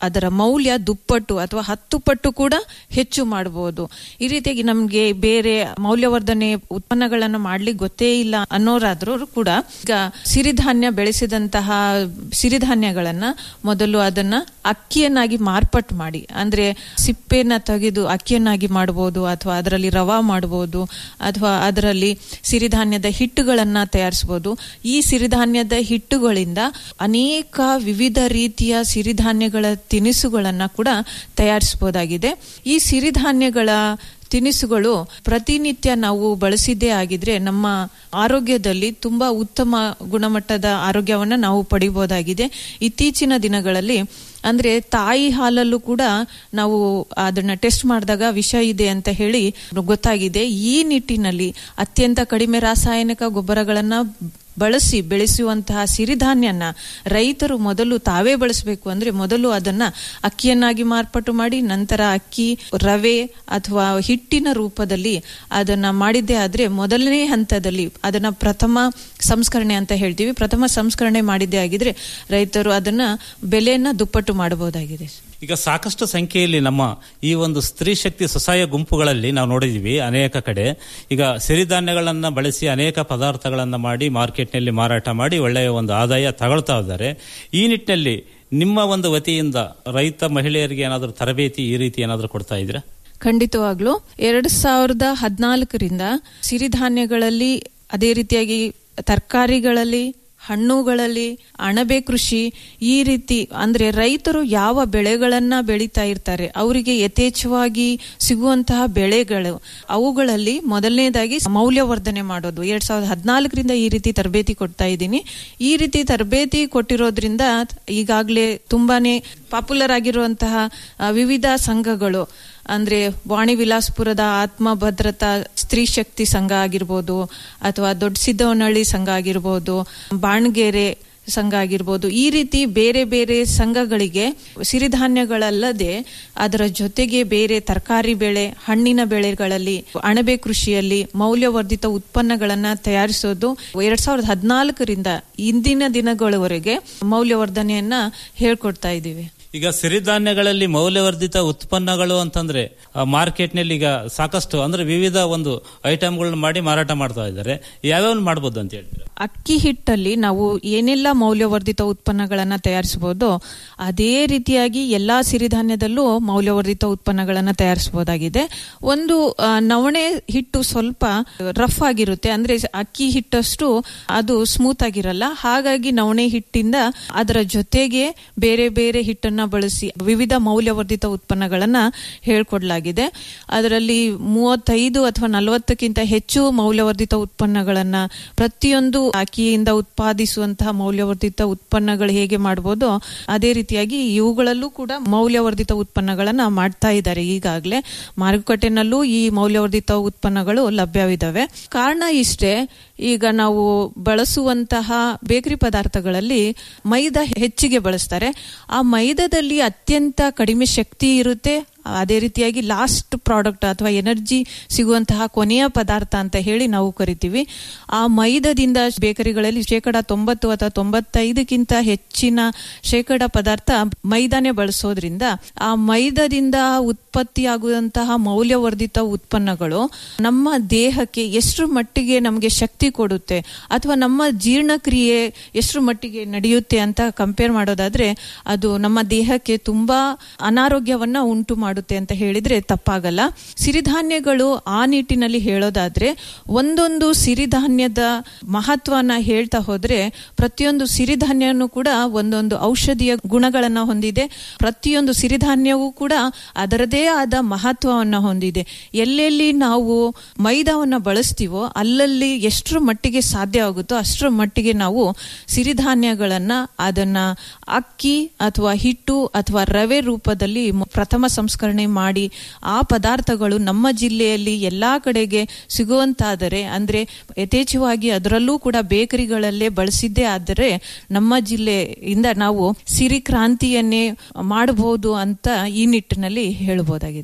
ಅದರ ಮೌಲ್ಯ ದುಪ್ಪಟ್ಟು ಅಥವಾ ಹತ್ತು ಪಟ್ಟು ಕೂಡ ಹೆಚ್ಚು ಮಾಡಬಹುದು ಈ ರೀತಿಯಾಗಿ ನಮಗೆ ಬೇರೆ ಮೌಲ್ಯವರ್ಧನೆ ಉತ್ಪನ್ನಗಳನ್ನು ಮಾಡ್ಲಿಕ್ಕೆ ಗೊತ್ತೇ ಇಲ್ಲ ಅನ್ನೋರಾದ್ರೂ ಕೂಡ ಈಗ ಸಿರಿಧಾನ್ಯ ಬೆಳೆಸಿದಂತಹ ಸಿರಿಧಾನ್ಯಗಳನ್ನ ಮೊದಲು ಅದನ್ನ ಅಕ್ಕಿಯನ್ನಾಗಿ ಮಾರ್ಪಾಟ್ ಮಾಡಿ ಅಂದ್ರೆ ಸಿಪ್ಪೆನ ತೆಗೆದು ಅಕ್ಕಿಯನ್ನಾಗಿ ಮಾಡಬಹುದು ಅಥವಾ ಅದರಲ್ಲಿ ರವಾ ಮಾಡಬಹುದು ಅಥವಾ ಅದರಲ್ಲಿ ಸಿರಿಧಾನ್ಯದ ಹಿಟ್ಟುಗಳನ್ನ ತಯಾರಿಸಬಹುದು ಈ ಸಿರಿಧಾನ್ಯದ ಹಿಟ್ಟುಗಳಿಂದ ಅನೇಕ ವಿವಿಧ ರೀತಿಯ ಸಿರಿಧಾನ್ಯಗಳ ತಿನಿಸುಗಳನ್ನ ಕೂಡ ತಯಾರಿಸಬಹುದಾಗಿದೆ ಈ ಸಿರಿಧಾನ್ಯಗಳ ತಿನಿಸುಗಳು ಪ್ರತಿನಿತ್ಯ ನಾವು ಬಳಸಿದ್ದೇ ಆಗಿದ್ರೆ ನಮ್ಮ ಆರೋಗ್ಯದಲ್ಲಿ ತುಂಬಾ ಉತ್ತಮ ಗುಣಮಟ್ಟದ ಆರೋಗ್ಯವನ್ನ ನಾವು ಪಡಿಬಹುದಾಗಿದೆ ಇತ್ತೀಚಿನ ದಿನಗಳಲ್ಲಿ ಅಂದ್ರೆ ತಾಯಿ ಹಾಲಲ್ಲೂ ಕೂಡ ನಾವು ಅದನ್ನ ಟೆಸ್ಟ್ ಮಾಡಿದಾಗ ವಿಷ ಇದೆ ಅಂತ ಹೇಳಿ ಗೊತ್ತಾಗಿದೆ ಈ ನಿಟ್ಟಿನಲ್ಲಿ ಅತ್ಯಂತ ಕಡಿಮೆ ರಾಸಾಯನಿಕ ಗೊಬ್ಬರಗಳನ್ನ ಬಳಸಿ ಬೆಳೆಸುವಂತಹ ಸಿರಿಧಾನ್ಯನ ರೈತರು ಮೊದಲು ತಾವೇ ಬಳಸಬೇಕು ಅಂದ್ರೆ ಮೊದಲು ಅದನ್ನ ಅಕ್ಕಿಯನ್ನಾಗಿ ಮಾರ್ಪಾಟು ಮಾಡಿ ನಂತರ ಅಕ್ಕಿ ರವೆ ಅಥವಾ ಹಿಟ್ಟಿನ ರೂಪದಲ್ಲಿ ಅದನ್ನ ಮಾಡಿದ್ದೇ ಆದ್ರೆ ಮೊದಲನೇ ಹಂತದಲ್ಲಿ ಅದನ್ನ ಪ್ರಥಮ ಸಂಸ್ಕರಣೆ ಅಂತ ಹೇಳ್ತೀವಿ ಪ್ರಥಮ ಸಂಸ್ಕರಣೆ ಮಾಡಿದ್ದೇ ಆಗಿದ್ರೆ ರೈತರು ಅದನ್ನ ಬೆಲೆಯನ್ನ ದುಪ್ಪಟ್ಟು ಮಾಡಬಹುದಾಗಿದೆ ಈಗ ಸಾಕಷ್ಟು ಸಂಖ್ಯೆಯಲ್ಲಿ ನಮ್ಮ ಈ ಒಂದು ಸ್ತ್ರೀ ಶಕ್ತಿ ಸ್ವಸಹಾಯ ಗುಂಪುಗಳಲ್ಲಿ ನಾವು ನೋಡಿದೀವಿ ಅನೇಕ ಕಡೆ ಈಗ ಸಿರಿಧಾನ್ಯಗಳನ್ನ ಬಳಸಿ ಅನೇಕ ಪದಾರ್ಥಗಳನ್ನ ಮಾಡಿ ಮಾರ್ಕೆಟ್ನಲ್ಲಿ ಮಾರಾಟ ಮಾಡಿ ಒಳ್ಳೆಯ ಒಂದು ಆದಾಯ ತಗೊಳ್ತಾ ಇದ್ದಾರೆ ಈ ನಿಟ್ಟಿನಲ್ಲಿ ನಿಮ್ಮ ಒಂದು ವತಿಯಿಂದ ರೈತ ಮಹಿಳೆಯರಿಗೆ ಏನಾದರೂ ತರಬೇತಿ ಈ ರೀತಿ ಏನಾದರೂ ಕೊಡ್ತಾ ಇದ್ದೀರಾ ಖಂಡಿತವಾಗ್ಲೂ ಎರಡ್ ಸಾವಿರದ ಹದಿನಾಲ್ಕರಿಂದ ಸಿರಿಧಾನ್ಯಗಳಲ್ಲಿ ಅದೇ ರೀತಿಯಾಗಿ ತರಕಾರಿಗಳಲ್ಲಿ ಹಣ್ಣುಗಳಲ್ಲಿ ಅಣಬೆ ಕೃಷಿ ಈ ರೀತಿ ಅಂದ್ರೆ ರೈತರು ಯಾವ ಬೆಳೆಗಳನ್ನ ಬೆಳೀತಾ ಇರ್ತಾರೆ ಅವರಿಗೆ ಯಥೇಚ್ಛವಾಗಿ ಸಿಗುವಂತಹ ಬೆಳೆಗಳು ಅವುಗಳಲ್ಲಿ ಮೊದಲನೇದಾಗಿ ಮೌಲ್ಯವರ್ಧನೆ ಮಾಡೋದು ಎರಡ್ ಸಾವಿರದ ಹದಿನಾಲ್ಕರಿಂದ ಈ ರೀತಿ ತರಬೇತಿ ಕೊಡ್ತಾ ಇದ್ದೀನಿ ಈ ರೀತಿ ತರಬೇತಿ ಕೊಟ್ಟಿರೋದ್ರಿಂದ ಈಗಾಗಲೇ ತುಂಬಾನೇ ಪಾಪ್ಯುಲರ್ ಆಗಿರುವಂತಹ ಆ, ವಿವಿಧ ಸಂಘಗಳು ಅಂದ್ರೆ ವಾಣಿ ವಿಲಾಸ್ಪುರದ ಆತ್ಮ ಭದ್ರತಾ ಸ್ತ್ರೀ ಶಕ್ತಿ ಸಂಘ ಆಗಿರ್ಬೋದು ಅಥವಾ ದೊಡ್ಡ ಸಿದ್ದವನಹಳ್ಳಿ ಸಂಘ ಆಗಿರ್ಬೋದು ಬಾಣಗೆರೆ ಸಂಘ ಆಗಿರ್ಬೋದು ಈ ರೀತಿ ಬೇರೆ ಬೇರೆ ಸಂಘಗಳಿಗೆ ಸಿರಿಧಾನ್ಯಗಳಲ್ಲದೆ ಅದರ ಜೊತೆಗೆ ಬೇರೆ ತರಕಾರಿ ಬೆಳೆ ಹಣ್ಣಿನ ಬೆಳೆಗಳಲ್ಲಿ ಅಣಬೆ ಕೃಷಿಯಲ್ಲಿ ಮೌಲ್ಯವರ್ಧಿತ ಉತ್ಪನ್ನಗಳನ್ನ ತಯಾರಿಸೋದು ಎರಡ್ ಸಾವಿರದ ಹದಿನಾಲ್ಕರಿಂದ ಇಂದಿನ ದಿನಗಳವರೆಗೆ ಮೌಲ್ಯವರ್ಧನೆಯನ್ನ ಹೇಳ್ಕೊಡ್ತಾ ಇದ್ದೀವಿ ಈಗ ಸಿರಿಧಾನ್ಯಗಳಲ್ಲಿ ಮೌಲ್ಯವರ್ಧಿತ ಉತ್ಪನ್ನಗಳು ಅಂತಂದ್ರೆ ಮಾರ್ಕೆಟ್ನಲ್ಲಿ ಈಗ ಸಾಕಷ್ಟು ಅಂದ್ರೆ ವಿವಿಧ ಒಂದು ಐಟಮ್ಗಳನ್ನ ಮಾಡಿ ಮಾರಾಟ ಮಾಡ್ತಾ ಇದ್ದಾರೆ ಯಾವ್ಯಾವ ಮಾಡ್ಬೋದು ಅಂತ ಹೇಳ್ತೀರಾ ಅಕ್ಕಿ ಹಿಟ್ಟಲ್ಲಿ ನಾವು ಏನೆಲ್ಲ ಮೌಲ್ಯವರ್ಧಿತ ಉತ್ಪನ್ನಗಳನ್ನ ತಯಾರಿಸಬಹುದು ಅದೇ ರೀತಿಯಾಗಿ ಎಲ್ಲಾ ಸಿರಿಧಾನ್ಯದಲ್ಲೂ ಮೌಲ್ಯವರ್ಧಿತ ಉತ್ಪನ್ನಗಳನ್ನ ತಯಾರಿಸಬಹುದಾಗಿದೆ ಒಂದು ಆ, ನವಣೆ ಹಿಟ್ಟು ಸ್ವಲ್ಪ ರಫ್ ಆಗಿರುತ್ತೆ ಅಂದ್ರೆ ಅಕ್ಕಿ ಹಿಟ್ಟಷ್ಟು ಅದು ಸ್ಮೂತ್ ಆಗಿರಲ್ಲ ಹಾಗಾಗಿ ನವಣೆ ಹಿಟ್ಟಿಂದ ಅದರ ಜೊತೆಗೆ ಬೇರೆ ಬೇರೆ ಹಿಟ್ಟನ್ನ ಬಳಸಿ ವಿವಿಧ ಮೌಲ್ಯವರ್ಧಿತ ಉತ್ಪನ್ನಗಳನ್ನ ಹೇಳ್ಕೊಡ್ಲಾಗಿದೆ ಅದರಲ್ಲಿ ಮೂವತ್ತೈದು ಅಥವಾ ನಲವತ್ತಕ್ಕಿಂತ ಹೆಚ್ಚು ಮೌಲ್ಯವರ್ಧಿತ ಉತ್ಪನ್ನಗಳನ್ನ ಪ್ರತಿಯೊಂದು ಅಕ್ಕಿಯಿಂದ ಉತ್ಪಾದಿಸುವಂತಹ ಮೌಲ್ಯವರ್ಧಿತ ಉತ್ಪನ್ನಗಳು ಹೇಗೆ ಮಾಡಬಹುದು ಅದೇ ರೀತಿಯಾಗಿ ಇವುಗಳಲ್ಲೂ ಕೂಡ ಮೌಲ್ಯವರ್ಧಿತ ಉತ್ಪನ್ನಗಳನ್ನ ಮಾಡ್ತಾ ಇದ್ದಾರೆ ಈಗಾಗಲೇ ಮಾರುಕಟ್ಟೆನಲ್ಲೂ ಈ ಮೌಲ್ಯವರ್ಧಿತ ಉತ್ಪನ್ನಗಳು ಲಭ್ಯವಿದ್ದಾವೆ ಕಾರಣ ಇಷ್ಟೇ ಈಗ ನಾವು ಬಳಸುವಂತಹ ಬೇಕರಿ ಪದಾರ್ಥಗಳಲ್ಲಿ ಮೈದಾ ಹೆಚ್ಚಿಗೆ ಬಳಸ್ತಾರೆ ಆ ಮೈದಾದಲ್ಲಿ ಅತ್ಯಂತ ಕಡಿಮೆ ಶಕ್ತಿ ಇರುತ್ತೆ ಅದೇ ರೀತಿಯಾಗಿ ಲಾಸ್ಟ್ ಪ್ರಾಡಕ್ಟ್ ಅಥವಾ ಎನರ್ಜಿ ಸಿಗುವಂತಹ ಕೊನೆಯ ಪದಾರ್ಥ ಅಂತ ಹೇಳಿ ನಾವು ಕರಿತೀವಿ ಆ ಮೈದಾದಿಂದ ಬೇಕರಿಗಳಲ್ಲಿ ಶೇಕಡ ತೊಂಬತ್ತು ಅಥವಾ ತೊಂಬತ್ತೈದಕ್ಕಿಂತ ಹೆಚ್ಚಿನ ಶೇಕಡ ಪದಾರ್ಥ ಮೈದಾನೆ ಬಳಸೋದ್ರಿಂದ ಆ ಮೈದಾದಿಂದ ಉತ್ಪತ್ತಿಯಾಗುವಂತಹ ಮೌಲ್ಯವರ್ಧಿತ ಉತ್ಪನ್ನಗಳು ನಮ್ಮ ದೇಹಕ್ಕೆ ಎಷ್ಟು ಮಟ್ಟಿಗೆ ನಮಗೆ ಶಕ್ತಿ ಕೊಡುತ್ತೆ ಅಥವಾ ನಮ್ಮ ಜೀರ್ಣಕ್ರಿಯೆ ಎಷ್ಟು ಮಟ್ಟಿಗೆ ನಡೆಯುತ್ತೆ ಅಂತ ಕಂಪೇರ್ ಮಾಡೋದಾದ್ರೆ ಅದು ನಮ್ಮ ದೇಹಕ್ಕೆ ತುಂಬಾ ಅನಾರೋಗ್ಯವನ್ನ ಉಂಟು ಮಾಡುತ್ತೆ ಅಂತ ಹೇಳಿದ್ರೆ ತಪ್ಪಾಗಲ್ಲ ಸಿರಿಧಾನ್ಯಗಳು ಆ ನಿಟ್ಟಿನಲ್ಲಿ ಹೇಳೋದಾದ್ರೆ ಒಂದೊಂದು ಸಿರಿಧಾನ್ಯದ ಮಹತ್ವನ ಹೇಳ್ತಾ ಹೋದ್ರೆ ಪ್ರತಿಯೊಂದು ಸಿರಿಧಾನ್ಯನೂ ಕೂಡ ಒಂದೊಂದು ಔಷಧಿಯ ಗುಣಗಳನ್ನ ಹೊಂದಿದೆ ಪ್ರತಿಯೊಂದು ಸಿರಿಧಾನ್ಯವೂ ಕೂಡ ಅದರದೇ ಆದ ಮಹತ್ವವನ್ನ ಹೊಂದಿದೆ ಎಲ್ಲೆಲ್ಲಿ ನಾವು ಮೈದಾವನ್ನ ಬಳಸ್ತೀವೋ ಅಲ್ಲಲ್ಲಿ ಎಷ್ಟರ ಮಟ್ಟಿಗೆ ಸಾಧ್ಯ ಆಗುತ್ತೋ ಅಷ್ಟರ ಮಟ್ಟಿಗೆ ನಾವು ಸಿರಿಧಾನ್ಯಗಳನ್ನ ಅದನ್ನ ಅಕ್ಕಿ ಅಥವಾ ಹಿಟ್ಟು ಅಥವಾ ರವೆ ರೂಪದಲ್ಲಿ ಮ- ಪ್ರಥಮ ಸಂಸ್ಕರಣೆ ಮಾಡಿ ಆ ಪದಾರ್ಥಗಳು ನಮ್ಮ ಜಿಲ್ಲೆಯಲ್ಲಿ ಎಲ್ಲಾ ಕಡೆಗೆ ಸಿಗುವಂತಾದರೆ ಅಂದ್ರೆ ಯಥೇಚ್ಛವಾಗಿ ಅದರಲ್ಲೂ ಕೂಡ ಬೇಕರಿಗಳಲ್ಲೇ ಬಳಸಿದ್ದೇ ಆದರೆ ನಮ್ಮ ಜಿಲ್ಲೆಯಿಂದ ನಾವು ಸಿರಿ ಕ್ರಾಂತಿಯನ್ನೇ ಮಾಡಬಹುದು ಅಂತ ಈ ನಿಟ್ಟಿನಲ್ಲಿ ಹೇಳಬಹುದಾಗಿದೆ ಸರ್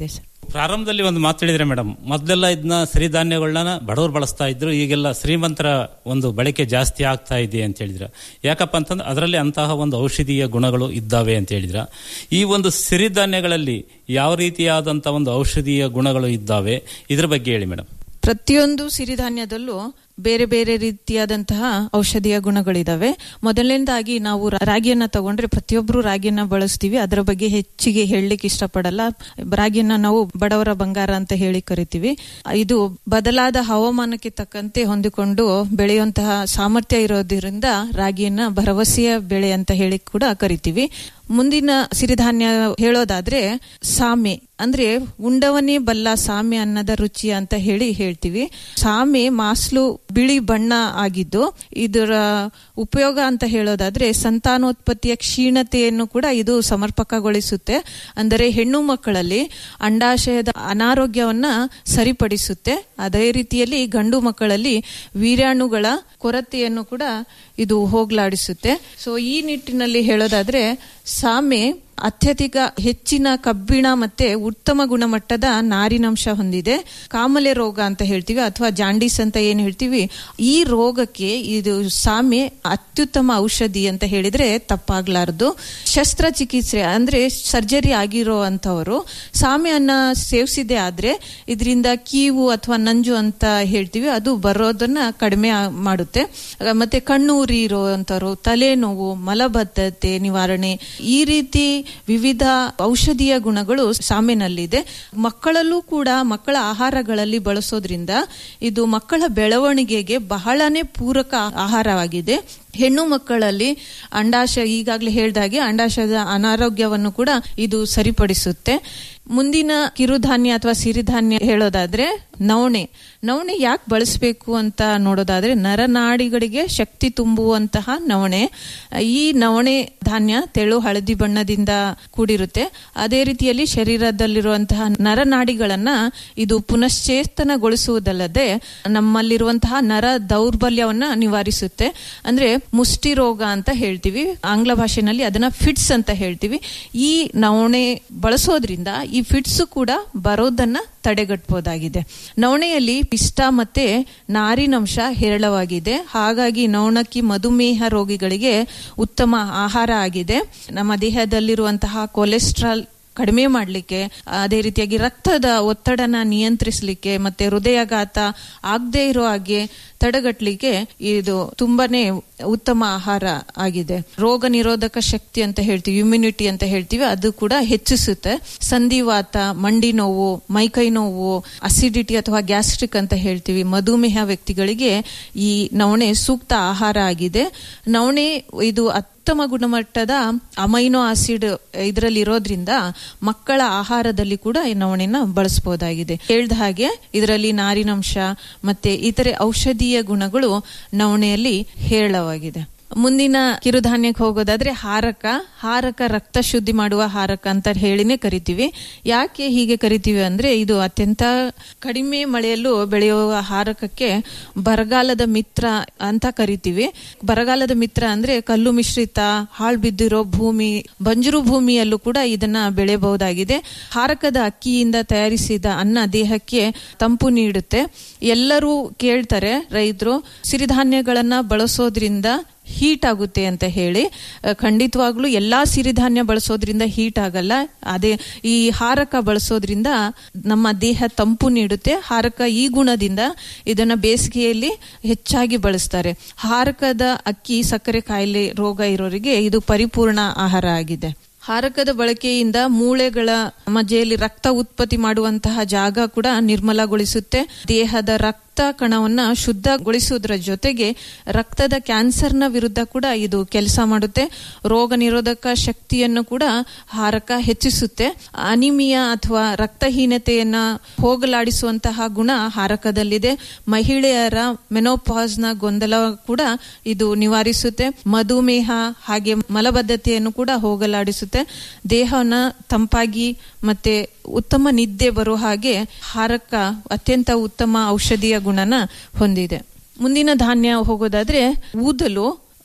ಪ್ರಾರಂಭದಲ್ಲಿ ಒಂದು ಮಾತು ಹೇಳಿದ್ರೆ ಮೇಡಮ್ ಮೊದಲೆಲ್ಲ ಇದನ್ನ ಸಿರಿಧಾನ್ಯಗಳನ್ನ ಬಡವರು ಬಳಸ್ತಾ ಇದ್ರು ಈಗೆಲ್ಲ ಶ್ರೀಮಂತರ ಒಂದು ಬಳಕೆ ಜಾಸ್ತಿ ಆಗ್ತಾ ಇದೆ ಅಂತ ಹೇಳಿದ್ರ ಯಾಕಪ್ಪ ಅಂತಂದ್ರೆ ಅದರಲ್ಲಿ ಅಂತಹ ಒಂದು ಔಷಧೀಯ ಗುಣಗಳು ಇದ್ದಾವೆ ಅಂತ ಹೇಳಿದ್ರ ಈ ಒಂದು ಸಿರಿಧಾನ್ಯಗಳಲ್ಲಿ ಯಾವ ರೀತಿಯಾದಂತ ಒಂದು ಔಷಧೀಯ ಗುಣಗಳು ಇದ್ದಾವೆ ಇದ್ರ ಬಗ್ಗೆ ಹೇಳಿ ಮೇಡಮ್ ಪ್ರತಿಯೊಂದು ಸಿರಿಧಾನ್ಯದಲ್ಲೂ ಬೇರೆ ಬೇರೆ ರೀತಿಯಾದಂತಹ ಔಷಧೀಯ ಗುಣಗಳಿದಾವೆ ಮೊದಲನೇದಾಗಿ ನಾವು ರಾ- ರಾಗಿಯನ್ನ ತಗೊಂಡ್ರೆ ಪ್ರತಿಯೊಬ್ಬರು ರಾಗಿಯನ್ನ ಬಳಸ್ತೀವಿ ಅದರ ಬಗ್ಗೆ ಹೆಚ್ಚಿಗೆ ಹೇಳಲಿಕ್ಕೆ ಇಷ್ಟಪಡಲ್ಲ ರಾಗಿಯನ್ನ ನಾವು ಬಡವರ ಬಂಗಾರ ಅಂತ ಹೇಳಿ ಕರಿತೀವಿ ಇದು ಬದಲಾದ ಹವಾಮಾನಕ್ಕೆ ತಕ್ಕಂತೆ ಹೊಂದಿಕೊಂಡು ಬೆಳೆಯುವಂತಹ ಸಾಮರ್ಥ್ಯ ಇರೋದ್ರಿಂದ ರಾಗಿಯನ್ನ ಭರವಸೆಯ ಬೆಳೆ ಅಂತ ಹೇಳಿ ಕೂಡ ಕರಿತೀವಿ ಮುಂದಿನ ಸಿರಿಧಾನ್ಯ ಹೇಳೋದಾದ್ರೆ ಸಾಮೆ ಅಂದ್ರೆ ಉಂಡವನೇ ಬಲ್ಲ ಸಾಮೆ ಅನ್ನದ ರುಚಿ ಅಂತ ಹೇಳಿ ಹೇಳ್ತೀವಿ ಸಾಮೆ ಮಾಸ್ಲು ಬಿಳಿ ಬಣ್ಣ ಆಗಿದ್ದು ಇದರ ಉಪಯೋಗ ಅಂತ ಹೇಳೋದಾದ್ರೆ ಸಂತಾನೋತ್ಪತ್ತಿಯ ಕ್ಷೀಣತೆಯನ್ನು ಕೂಡ ಇದು ಸಮರ್ಪಕಗೊಳಿಸುತ್ತೆ ಅಂದರೆ ಹೆಣ್ಣು ಮಕ್ಕಳಲ್ಲಿ ಅಂಡಾಶಯದ ಅನಾರೋಗ್ಯವನ್ನ ಸರಿಪಡಿಸುತ್ತೆ ಅದೇ ರೀತಿಯಲ್ಲಿ ಗಂಡು ಮಕ್ಕಳಲ್ಲಿ ವೀರ್ಯಾಣುಗಳ ಕೊರತೆಯನ್ನು ಕೂಡ ಇದು ಹೋಗ್ಲಾಡಿಸುತ್ತೆ ಸೊ ಈ ನಿಟ್ಟಿನಲ್ಲಿ ಹೇಳೋದಾದ್ರೆ ಸಾಮೆ ಅತ್ಯಧಿಕ ಹೆಚ್ಚಿನ ಕಬ್ಬಿಣ ಮತ್ತೆ ಉತ್ತಮ ಗುಣಮಟ್ಟದ ನಾರಿನಂಶ ಹೊಂದಿದೆ ಕಾಮಲೆ ರೋಗ ಅಂತ ಹೇಳ್ತೀವಿ ಅಥವಾ ಜಾಂಡೀಸ್ ಅಂತ ಏನ್ ಹೇಳ್ತೀವಿ ಈ ರೋಗಕ್ಕೆ ಇದು ಸಾಮೆ ಅತ್ಯುತ್ತಮ ಔಷಧಿ ಅಂತ ಹೇಳಿದ್ರೆ ತಪ್ಪಾಗ್ಲಾರ್ದು ಶಸ್ತ್ರಚಿಕಿತ್ಸೆ ಅಂದ್ರೆ ಸರ್ಜರಿ ಆಗಿರೋ ಅಂತವರು ಸಾಮೆಯನ್ನ ಸೇವಿಸಿದೆ ಆದ್ರೆ ಇದರಿಂದ ಕೀವು ಅಥವಾ ನಂಜು ಅಂತ ಹೇಳ್ತೀವಿ ಅದು ಬರೋದನ್ನ ಕಡಿಮೆ ಆ- ಮಾಡುತ್ತೆ ಅಹ್ ಮತ್ತೆ ಕಣ್ಣು ಉರಿ ಇರುವಂತವರು ತಲೆನೋವು ಮಲಬದ್ಧತೆ ನಿವಾರಣೆ ಈ ರೀತಿ ವಿವಿಧ ಔಷಧೀಯ ಗುಣಗಳು ಸಾಮೆನಲ್ಲಿದೆ ಮಕ್ಕಳಲ್ಲೂ ಕೂಡ ಮಕ್ಕಳ ಆಹಾರಗಳಲ್ಲಿ ಬಳಸೋದ್ರಿಂದ ಇದು ಮಕ್ಕಳ ಬೆಳವಣಿಗೆಗೆ ಬಹಳನೇ ಪೂರಕ ಆಹಾರವಾಗಿದೆ ಹೆಣ್ಣು ಮಕ್ಕಳಲ್ಲಿ ಅಂಡಾಶಯ ಈಗಾಗಲೇ ಹೇಳ್ದಾಗೆ ಅಂಡಾಶಯದ ಅನಾರೋಗ್ಯವನ್ನು ಕೂಡ ಇದು ಸರಿಪಡಿಸುತ್ತೆ ಮುಂದಿನ ಕಿರುಧಾನ್ಯ ಅಥವಾ ಸಿರಿಧಾನ್ಯ ಹೇಳೋದಾದ್ರೆ ನವಣೆ ನವಣೆ ಯಾಕೆ ಬಳಸಬೇಕು ಅಂತ ನೋಡೋದಾದ್ರೆ ನರನಾಡಿಗಳಿಗೆ ಶಕ್ತಿ ತುಂಬುವಂತಹ ನವಣೆ ಈ ನವಣೆ ಧಾನ್ಯ ತೆಳು ಹಳದಿ ಬಣ್ಣದಿಂದ ಕೂಡಿರುತ್ತೆ ಅದೇ ರೀತಿಯಲ್ಲಿ ಶರೀರದಲ್ಲಿರುವಂತಹ ನರನಾಡಿಗಳನ್ನ ಇದು ಪುನಶ್ಚೇತನಗೊಳಿಸುವುದಲ್ಲದೆ ನಮ್ಮಲ್ಲಿರುವಂತಹ ನರ ದೌರ್ಬಲ್ಯವನ್ನ ನಿವಾರಿಸುತ್ತೆ ಅಂದ್ರೆ ಮುಷ್ಟಿ ರೋಗ ಅಂತ ಹೇಳ್ತೀವಿ ಆಂಗ್ಲ ಭಾಷೆನಲ್ಲಿ ಅದನ್ನ ಫಿಟ್ಸ್ ಅಂತ ಹೇಳ್ತೀವಿ ಈ ನವಣೆ ಬಳಸೋದ್ರಿಂದ ಈ ಫಿಟ್ಸ್ ಕೂಡ ಬರೋದನ್ನ ತಡೆಗಟ್ಟಬಹುದಾಗಿದೆ ನವಣೆಯಲ್ಲಿ ಪಿಷ್ಟ ಮತ್ತೆ ನಾರಿನಂಶ ಹೇರಳವಾಗಿದೆ ಹಾಗಾಗಿ ನವಣಕ್ಕಿ ಮಧುಮೇಹ ರೋಗಿಗಳಿಗೆ ಉತ್ತಮ ಆಹಾರ ಆಗಿದೆ ನಮ್ಮ ದೇಹದಲ್ಲಿರುವಂತಹ ಕೊಲೆಸ್ಟ್ರಾಲ್ ಕಡಿಮೆ ಮಾಡಲಿಕ್ಕೆ ಅದೇ ರೀತಿಯಾಗಿ ರಕ್ತದ ಒತ್ತಡನ ನಿಯಂತ್ರಿಸಲಿಕ್ಕೆ ಮತ್ತೆ ಹೃದಯಾಘಾತ ಆಗದೆ ಇರೋ ಹಾಗೆ ತಡೆಗಟ್ಟಲಿಕ್ಕೆ ಇದು ತುಂಬಾನೇ ಉತ್ತಮ ಆಹಾರ ಆಗಿದೆ ರೋಗ ನಿರೋಧಕ ಶಕ್ತಿ ಅಂತ ಹೇಳ್ತೀವಿ ಇಮ್ಯುನಿಟಿ ಅಂತ ಹೇಳ್ತೀವಿ ಅದು ಕೂಡ ಹೆಚ್ಚಿಸುತ್ತೆ ಸಂಧಿವಾತ ಮಂಡಿ ನೋವು ಮೈಕೈ ನೋವು ಅಸಿಡಿಟಿ ಅಥವಾ ಗ್ಯಾಸ್ಟ್ರಿಕ್ ಅಂತ ಹೇಳ್ತೀವಿ ಮಧುಮೇಹ ವ್ಯಕ್ತಿಗಳಿಗೆ ಈ ನವಣೆ ಸೂಕ್ತ ಆಹಾರ ಆಗಿದೆ ನವಣೆ ಇದು ಉತ್ತಮ ಗುಣಮಟ್ಟದ ಅಮೈನೋ ಆಸಿಡ್ ಇದರಲ್ಲಿ ಇರೋದ್ರಿಂದ ಮಕ್ಕಳ ಆಹಾರದಲ್ಲಿ ಕೂಡ ಈ ನವಣೆನ ಬಳಸಬಹುದಾಗಿದೆ ಹೇಳ್ದ ಹಾಗೆ ಇದರಲ್ಲಿ ನಾರಿನಂಶ ಮತ್ತೆ ಇತರೆ ಔಷಧೀಯ ಗುಣಗಳು ನವಣೆಯಲ್ಲಿ ಹೇರಳವಾಗಿದೆ ಮುಂದಿನ ಕಿರುಧಾನ್ಯಕ್ಕೆ ಹೋಗೋದಾದ್ರೆ ಹಾರಕ ಹಾರಕ ರಕ್ತ ಶುದ್ಧಿ ಮಾಡುವ ಹಾರಕ ಅಂತ ಹೇಳಿನೇ ಕರಿತೀವಿ ಯಾಕೆ ಹೀಗೆ ಕರಿತೀವಿ ಅಂದ್ರೆ ಇದು ಅತ್ಯಂತ ಕಡಿಮೆ ಮಳೆಯಲ್ಲೂ ಬೆಳೆಯುವ ಹಾರಕಕ್ಕೆ ಬರಗಾಲದ ಮಿತ್ರ ಅಂತ ಕರಿತೀವಿ ಬರಗಾಲದ ಮಿತ್ರ ಅಂದ್ರೆ ಕಲ್ಲು ಮಿಶ್ರಿತ ಹಾಳು ಬಿದ್ದಿರೋ ಭೂಮಿ ಬಂಜರು ಭೂಮಿಯಲ್ಲೂ ಕೂಡ ಇದನ್ನ ಬೆಳೆಯಬಹುದಾಗಿದೆ ಹಾರಕದ ಅಕ್ಕಿಯಿಂದ ತಯಾರಿಸಿದ ಅನ್ನ ದೇಹಕ್ಕೆ ತಂಪು ನೀಡುತ್ತೆ ಎಲ್ಲರೂ ಕೇಳ್ತಾರೆ ರೈತರು ಸಿರಿಧಾನ್ಯಗಳನ್ನ ಬಳಸೋದ್ರಿಂದ ಹೀಟ್ ಆಗುತ್ತೆ ಅಂತ ಹೇಳಿ ಅಹ್, ಖಂಡಿತವಾಗ್ಲೂ ಎಲ್ಲಾ ಸಿರಿಧಾನ್ಯ ಬಳಸೋದ್ರಿಂದ ಹೀಟ್ ಆಗಲ್ಲ ಅದೇ ಈ ಹಾರಕ ಬಳಸೋದ್ರಿಂದ ನಮ್ಮ ದೇಹ ತಂಪು ನೀಡುತ್ತೆ ಹಾರಕ ಈ ಗುಣದಿಂದ ಇದನ್ನ ಬೇಸಿಗೆಯಲ್ಲಿ ಹೆಚ್ಚಾಗಿ ಬಳಸ್ತಾರೆ ಹಾರಕದ ಅಕ್ಕಿ ಸಕ್ಕರೆ ಕಾಯಿಲೆ ರೋಗ ಇರೋರಿಗೆ ಇದು ಪರಿಪೂರ್ಣ ಆಹಾರ ಆಗಿದೆ ಹಾರಕದ ಬಳಕೆಯಿಂದ ಮೂಳೆಗಳ ಮಧ್ಯೆಯಲ್ಲಿ ರಕ್ತ ಉತ್ಪತ್ತಿ ಮಾಡುವಂತಹ ಜಾಗ ಕೂಡ ನಿರ್ಮಲಗೊಳಿಸುತ್ತೆ ದೇಹದ ರಕ್ತ ಕಣವನ್ನ ಶುದ್ಧಗೊಳಿಸುವುದರ ಜೊತೆಗೆ ರಕ್ತದ ಕ್ಯಾನ್ಸರ್ನ ವಿರುದ್ಧ ಕೂಡ ಇದು ಕೆಲಸ ಮಾಡುತ್ತೆ ರೋಗ ನಿರೋಧಕ ಶಕ್ತಿಯನ್ನು ಕೂಡ ಹಾರಕ ಹೆಚ್ಚಿಸುತ್ತೆ ಅನಿಮಿಯಾ ಅಥವಾ ರಕ್ತಹೀನತೆಯನ್ನ ಹೋಗಲಾಡಿಸುವಂತಹ ಗುಣ ಹಾರಕದಲ್ಲಿದೆ ಮಹಿಳೆಯರ ಮೆನೋಪಾಸ್ನ ಗೊಂದಲ ಕೂಡ ಇದು ನಿವಾರಿಸುತ್ತೆ ಮಧುಮೇಹ ಹಾಗೆ ಮಲಬದ್ಧತೆಯನ್ನು ಕೂಡ ಹೋಗಲಾಡಿಸುತ್ತೆ ದೇಹವನ್ನ ತಂಪಾಗಿ ಮತ್ತೆ ಉತ್ತಮ ನಿದ್ದೆ ಬರೋ ಹಾಗೆ ಹಾರಕ ಅತ್ಯಂತ ಉತ್ತಮ ಔಷಧೀಯ ಗುಣನ ಹೊಂದಿದೆ ಮುಂದಿನ ಧಾನ್ಯ ಹೋಗೋದಾದ್ರೆ ಊದಲು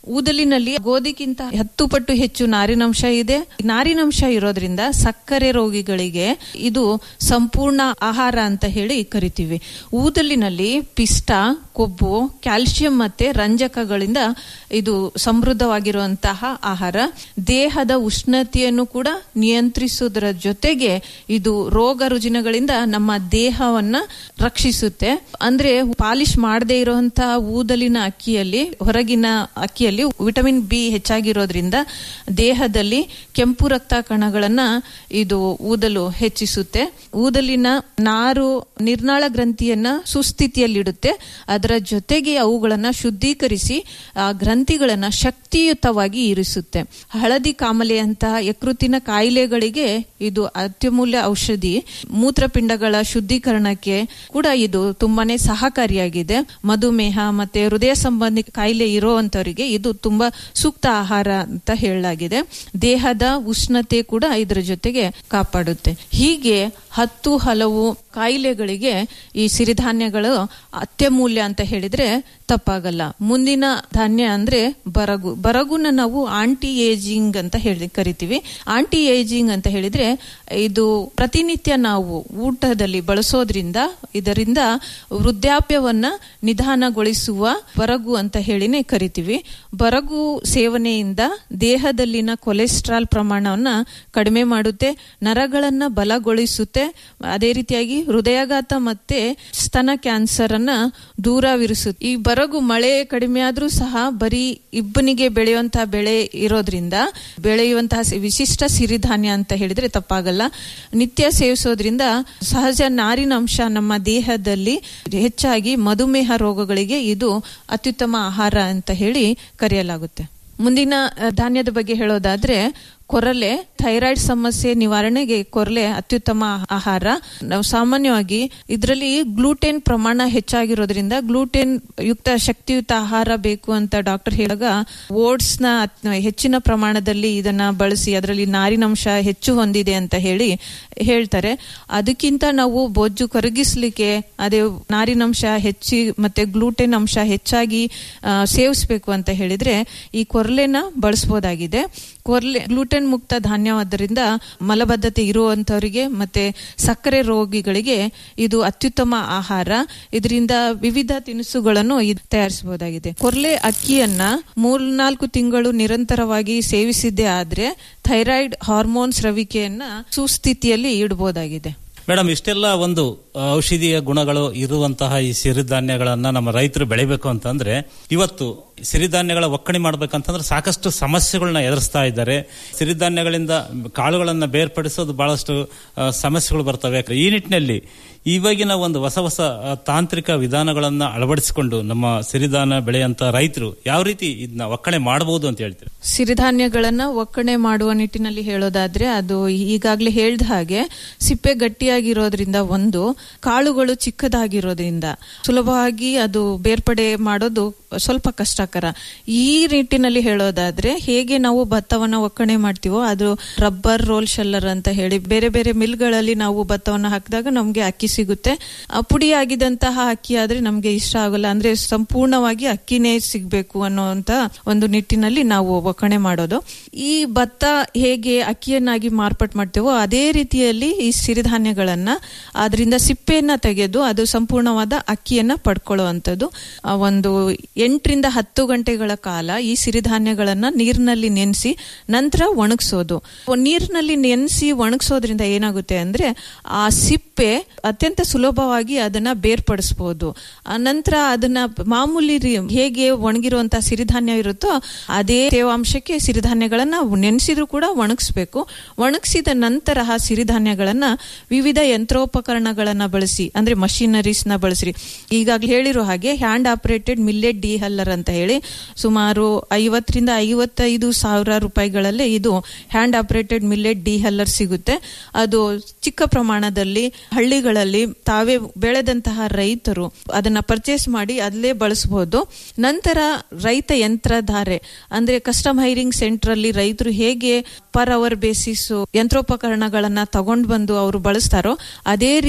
ಊದಲಿನಲ್ಲಿ ಗೋಧಿಗಿಂತ ಹತ್ತು ಪಟ್ಟು ಹೆಚ್ಚು ನಾರಿನಂಶ ಇದೆ ನಾರಿನಂಶ ಇರೋದ್ರಿಂದ ಸಕ್ಕರೆ ರೋಗಿಗಳಿಗೆ ಇದು ಸಂಪೂರ್ಣ ಆಹಾರ ಅಂತ ಹೇಳಿ ಕರಿತೀವಿ ಊದಲಿನಲ್ಲಿ ಪಿಷ್ಟ ಕೊಬ್ಬು ಕ್ಯಾಲ್ಸಿಯಂ ಮತ್ತೆ ರಂಜಕಗಳಿಂದ ಇದು ಸಮೃದ್ಧವಾಗಿರುವಂತಹ ಆಹಾರ ದೇಹದ ಉಷ್ಣತೆಯನ್ನು ಕೂಡ ನಿಯಂತ್ರಿಸುವುದರ ಜೊತೆಗೆ ಇದು ರೋಗ ರುಜಿನಗಳಿಂದ ನಮ್ಮ ದೇಹವನ್ನ ರಕ್ಷಿಸುತ್ತೆ ಅಂದ್ರೆ ಪಾಲಿಶ್ ಮಾಡದೇ ಇರುವಂತಹ ಊದಲಿನ ಅಕ್ಕಿಯಲ್ಲಿ ಹೊರಗಿನ ಅಕ್ಕಿಯಲ್ಲಿ ವಿಟಮಿನ್ ಬಿ ಹೆಚ್ಚಾಗಿರೋದ್ರಿಂದ ದೇಹದಲ್ಲಿ ಕೆಂಪು ರಕ್ತ ಕಣಗಳನ್ನ ಇದು ಊದಲು ಹೆಚ್ಚಿಸುತ್ತೆ ಊದಲಿನ ನಾರು ನಿರ್ನಾಳ ಗ್ರಂಥಿಯನ್ನ ಸುಸ್ಥಿತಿಯಲ್ಲಿಡುತ್ತೆ ಅದರ ಜೊತೆಗೆ ಅವುಗಳನ್ನ ಶುದ್ಧೀಕರಿಸಿ ಆ ಗ್ರಂಥಿಗಳನ್ನ ಶಕ್ತಿಯುತವಾಗಿ ಇರಿಸುತ್ತೆ ಹಳದಿ ಕಾಮಲೆಯಂತಹ ಯಕೃತಿನ ಕಾಯಿಲೆಗಳಿಗೆ ಇದು ಅತ್ಯಮೂಲ್ಯ ಔಷಧಿ ಮೂತ್ರಪಿಂಡಗಳ ಶುದ್ಧೀಕರಣಕ್ಕೆ ಕೂಡ ಇದು ತುಂಬಾನೇ ಸಹಕಾರಿಯಾಗಿದೆ ಮಧುಮೇಹ ಮತ್ತೆ ಹೃದಯ ಸಂಬಂಧಿ ಕಾಯಿಲೆ ಇರುವಂತವರಿಗೆ ಇದು ತುಂಬಾ ಸೂಕ್ತ ಆಹಾರ ಅಂತ ಹೇಳಲಾಗಿದೆ ದೇಹದ ಉಷ್ಣತೆ ಕೂಡ ಇದರ ಜೊತೆಗೆ ಕಾಪಾಡುತ್ತೆ ಹೀಗೆ ಹತ್ತು ಹಲವು ಕಾಯಿಲೆಗಳಿಗೆ ಈ ಸಿರಿಧಾನ್ಯಗಳು ಅತ್ಯಮೂಲ್ಯ ಅಂತ ಹೇಳಿದ್ರೆ ತಪ್ಪಾಗಲ್ಲ ಮುಂದಿನ ಧಾನ್ಯ ಅಂದ್ರೆ ಬರಗು ಬರಗುನ ನಾವು ಆಂಟಿ ಏಜಿಂಗ್ ಅಂತ ಹೇಳಿ ಕರಿತೀವಿ ಆಂಟಿ ಏಜಿಂಗ್ ಅಂತ ಹೇಳಿದ್ರೆ ಇದು ಪ್ರತಿನಿತ್ಯ ನಾವು ಊಟದಲ್ಲಿ ಬಳಸೋದ್ರಿಂದ ಇದರಿಂದ ವೃದ್ಧಾಪ್ಯವನ್ನ ನಿಧಾನಗೊಳಿಸುವ ಬರಗು ಅಂತ ಹೇಳಿನೇ ಕರಿತೀವಿ ಬರಗು ಸೇವನೆಯಿಂದ ದೇಹದಲ್ಲಿನ ಕೊಲೆಸ್ಟ್ರಾಲ್ ಪ್ರಮಾಣವನ್ನ ಕಡಿಮೆ ಮಾಡುತ್ತೆ ನರಗಳನ್ನ ಬಲಗೊಳಿಸುತ್ತೆ ಅದೇ ರೀತಿಯಾಗಿ ಹೃದಯಾಘಾತ ಮತ್ತೆ ಸ್ತನ ಕ್ಯಾನ್ಸರ್ ಅನ್ನ ದೂರವಿರಿಸುತ್ತೆ ಈ ಬರಗು ಮಳೆ ಕಡಿಮೆ ಆದ್ರೂ ಸಹ ಬರೀ ಇಬ್ಬನಿಗೆ ಬೆಳೆಯುವಂತಹ ಬೆಳೆ ಇರೋದ್ರಿಂದ ಬೆಳೆಯುವಂತಹ ಸಿ- ವಿಶಿಷ್ಟ ಸಿರಿಧಾನ್ಯ ಅಂತ ಹೇಳಿದ್ರೆ ತಪ್ಪಾಗಲ್ಲ ನಿತ್ಯ ಸೇವಿಸೋದ್ರಿಂದ ಸಹಜ ನಾರಿನಂಶ ನಮ್ಮ ದೇಹದಲ್ಲಿ ಹೆಚ್ಚಾಗಿ ಮಧುಮೇಹ ರೋಗಗಳಿಗೆ ಇದು ಅತ್ಯುತ್ತಮ ಆಹಾರ ಅಂತ ಹೇಳಿ ಕರೆಯಲಾಗುತ್ತೆ ಮುಂದಿನ ಅಹ್, ಧಾನ್ಯದ ಬಗ್ಗೆ ಹೇಳೋದಾದ್ರೆ ಕೊರಲೆ ಥೈರಾಯ್ಡ್ ಸಮಸ್ಯೆ ನಿವಾರಣೆಗೆ ಕೊರಲೆ ಅತ್ಯುತ್ತಮ ಆಹಾರ ನಾವು ಸಾಮಾನ್ಯವಾಗಿ ಇದರಲ್ಲಿ ಗ್ಲೂಟೆನ್ ಪ್ರಮಾಣ ಹೆಚ್ಚಾಗಿರೋದ್ರಿಂದ ಗ್ಲೂಟೆನ್ ಯುಕ್ತ ಶಕ್ತಿಯುತ ಆಹಾರ ಬೇಕು ಅಂತ ಡಾಕ್ಟರ್ ಹೇಳಿದಾಗ ಓಟ್ಸ್ ನ ಅತ್- ಹೆಚ್ಚಿನ ಪ್ರಮಾಣದಲ್ಲಿ ಇದನ್ನ ಬಳಸಿ ಅದರಲ್ಲಿ ನಾರಿನಂಶ ಹೆಚ್ಚು ಹೊಂದಿದೆ ಅಂತ ಹೇಳಿ ಹೇಳ್ತಾರೆ ಅದಕ್ಕಿಂತ ನಾವು ಬೊಜ್ಜು ಕರಗಿಸ್ಲಿಕ್ಕೆ ಅದೇ ನಾರಿನಂಶ ಹೆಚ್ಚಿ ಮತ್ತೆ ಗ್ಲೂಟೆನ್ ಅಂಶ ಹೆಚ್ಚಾಗಿ ಆ, ಸೇವಿಸ್ಬೇಕು ಅಂತ ಹೇಳಿದ್ರೆ ಈ ಕೊರಲೆನ ಬಳಸಬಹುದಾಗಿದೆ ಕೊರ್ಲೆ ಗ್ಲೂಟೆನ್ ಮುಕ್ತ ಧಾನ್ಯವಾದ್ದರಿಂದ ಮಲಬದ್ಧತೆ ಇರುವಂತವರಿಗೆ ಮತ್ತೆ ಸಕ್ಕರೆ ರೋಗಿಗಳಿಗೆ ಇದು ಅತ್ಯುತ್ತಮ ಆಹಾರ ಇದರಿಂದ ವಿವಿಧ ತಿನಿಸುಗಳನ್ನು ಇದ್ ತಯಾರಿಸಬಹುದಾಗಿದೆ ಕೊರ್ಲೆ ಅಕ್ಕಿಯನ್ನ ಮೂರ್ನಾಲ್ಕು ತಿಂಗಳು ನಿರಂತರವಾಗಿ ಸೇವಿಸಿದ್ದೇ ಆದ್ರೆ ಥೈರಾಯ್ಡ್ ಹಾರ್ಮೋನ್ ಸ್ರವಿಕೆಯನ್ನ ಸುಸ್ಥಿತಿಯಲ್ಲಿ ಇಡಬಹುದಾಗಿದೆ ಮೇಡಮ್ ಇಷ್ಟೆಲ್ಲ ಒಂದು ಆ, ಔಷಧೀಯ ಗುಣಗಳು ಇರುವಂತಹ ಈ ಸಿರಿಧಾನ್ಯಗಳನ್ನ ನಮ್ಮ ರೈತರು ಬೆಳಿಬೇಕು ಅಂತಂದ್ರೆ ಇವತ್ತು ಸಿರಿಧಾನ್ಯಗಳ ಒಕ್ಕಣೆ ಮಾಡ್ಬೇಕಂತಂದ್ರೆ ಸಾಕಷ್ಟು ಸಮಸ್ಯೆಗಳನ್ನ ಎದುರಿಸ್ತಾ ಇದ್ದಾರೆ ಸಿರಿಧಾನ್ಯಗಳಿಂದ ಕಾಳುಗಳನ್ನ ಬೇರ್ಪಡಿಸೋದು ಬಹಳಷ್ಟು ಆ, ಸಮಸ್ಯೆಗಳು ಬರ್ತವೆ ಈ ನಿಟ್ಟಿನಲ್ಲಿ ಇವಾಗಿನ ಒಂದು ಹೊಸ ಹೊಸ ಆ, ತಾಂತ್ರಿಕ ವಿಧಾನಗಳನ್ನ ಅಳವಡಿಸಿಕೊಂಡು ನಮ್ಮ ಸಿರಿಧಾನ್ಯ ಬೆಳೆಯಂತ ರೈತರು ಯಾವ ರೀತಿ ಇದನ್ನ ಒಕ್ಕಣೆ ಮಾಡಬಹುದು ಅಂತ ಹೇಳ್ತೀರಿ ಸಿರಿಧಾನ್ಯಗಳನ್ನ ಒಕ್ಕಣೆ ಮಾಡುವ ನಿಟ್ಟಿನಲ್ಲಿ ಹೇಳೋದಾದ್ರೆ ಅದು ಈಗಾಗಲೇ ಹೇಳ್ದ ಹಾಗೆ ಸಿಪ್ಪೆ ಗಟ್ಟಿಯಾಗಿರೋದ್ರಿಂದ ಒಂದು ಕಾಳುಗಳು ಚಿಕ್ಕದಾಗಿರೋದ್ರಿಂದ ಸುಲಭವಾಗಿ ಅದು ಬೇರ್ಪಡೆ ಮಾಡೋದು ಸ್ವಲ್ಪ ಕಷ್ಟಕರ ಈ ನಿಟ್ಟಿನಲ್ಲಿ ಹೇಳೋದಾದ್ರೆ ಹೇಗೆ ನಾವು ಭತ್ತವನ್ನ ಒಕ್ಕಣೆ ಮಾಡ್ತೀವೋ ಅದು ರಬ್ಬರ್ ರೋಲ್ ಶೆಲ್ಲರ್ ಅಂತ ಹೇಳಿ ಬೇರೆ ಬೇರೆ ಮಿಲ್ಗಳಲ್ಲಿ ನಾವು ಭತ್ತವನ್ನ ಹಾಕಿದಾಗ ನಮ್ಗೆ ಅಕ್ಕಿ ಸಿಗುತ್ತೆ ಆ ಪುಡಿಯಾಗಿದ್ದಂತಹ ಅಕ್ಕಿ ಆದ್ರೆ ನಮ್ಗೆ ಇಷ್ಟ ಆಗಲ್ಲ ಅಂದ್ರೆ ಸಂಪೂರ್ಣವಾಗಿ ಅಕ್ಕಿನೇ ಸಿಗ್ಬೇಕು ಅನ್ನೋಂತ ಒಂದು ನಿಟ್ಟಿನಲ್ಲಿ ನಾವು ಒಕ್ಕಣೆ ಮಾಡೋದು ಈ ಭತ್ತ ಹೇಗೆ ಅಕ್ಕಿಯನ್ನಾಗಿ ಮಾರ್ಪಾಟ್ ಮಾಡ್ತೇವೋ ಅದೇ ರೀತಿಯಲ್ಲಿ ಈ ಸಿರಿಧಾನ್ಯಗಳನ್ನ ಅದರಿಂದ ಸಿಪ್ಪೆಯನ್ನ ತೆಗೆದು ಅದು ಸಂಪೂರ್ಣವಾದ ಅಕ್ಕಿಯನ್ನ ಪಡ್ಕೊಳ್ಳುವಂಥದ್ದು ಆ ಒಂದು ಎಂಟರಿಂದ ಹತ್ತು ಗಂಟೆಗಳ ಕಾಲ ಈ ಸಿರಿಧಾನ್ಯಗಳನ್ನ ನೀರಿನಲ್ಲಿ ನೆನೆಸಿ ನಂತರ ಒಣಗಿಸೋದು ನೀರಿನಲ್ಲಿ ನೆನೆಸಿ ಒಣಗಿಸೋದ್ರಿಂದ ಏನಾಗುತ್ತೆ ಅಂದ್ರೆ ಆ ಸಿಪ್ಪೆ ಅತ್ಯಂತ ಸುಲಭವಾಗಿ ಅದನ್ನ ಬೇರ್ಪಡಿಸಬಹುದು ಆ ನಂತರ ಅದನ್ನ ಮಾಮೂಲಿ ರೀ- ಹೇಗೆ ಒಣಗಿರುವಂತಹ ಸಿರಿಧಾನ್ಯ ಇರುತ್ತೋ ಅದೇ ತೇವಾಂಶಕ್ಕೆ ಸಿರಿಧಾನ್ಯಗಳನ್ನ ನೆನೆಸಿದ್ರು ಕೂಡ ಒಣಗಿಸ್ಬೇಕು ಒಣಗಿಸಿದ ನಂತರ ಆ ಸಿರಿಧಾನ್ಯಗಳನ್ನ ವಿವಿಧ ಯಂತ್ರೋಪಕರಣಗಳನ್ನ ಬಳಸಿ ಅಂದ್ರೆ ಮಷಿನರೀಸ್ ನ ಬಳಸಿ ಈಗಾಗಲೇ ಹೇಳಿರೋ ಹಾಗೆ hand operated millet dehuller ಅಂತ ಹೇಳಿ ಸುಮಾರು ಐವತ್ತರಿಂದ ಐವತ್ತೈದು ಸಾವಿರ ರೂಪಾಯಿಗಳಲ್ಲೇ ಇದು hand operated millet dehuller ಸಿಗುತ್ತೆ ಅದು ಚಿಕ್ಕ ಪ್ರಮಾಣದಲ್ಲಿ ಹಳ್ಳಿಗಳಲ್ಲಿ ತಾವೇ ಬೆಳೆದಂತಹ ರೈತರು ಅದನ್ನ ಪರ್ಚೇಸ್ ಮಾಡಿ ಅಲ್ಲೇ ಬಳಸಬಹುದು ನಂತರ ರೈತ ಯಂತ್ರಧಾರೆ ಅಂದ್ರೆ ಕಸ್ಟಮ್ ಹೈರಿಂಗ್ ಸೆಂಟರ್ ಅಲ್ಲಿ ರೈತರು ಹೇಗೆ ಪರ್ ಅವರ್ ಬೇಸಿಸ್ ಯಂತ್ರೋಪಕರಣಗಳನ್ನ ತಗೊಂಡ್ ಬಂದು ಅವರು ಬಳಸ್ತಾರೋ ಅದೇ ರೀತಿಯಾಗಿ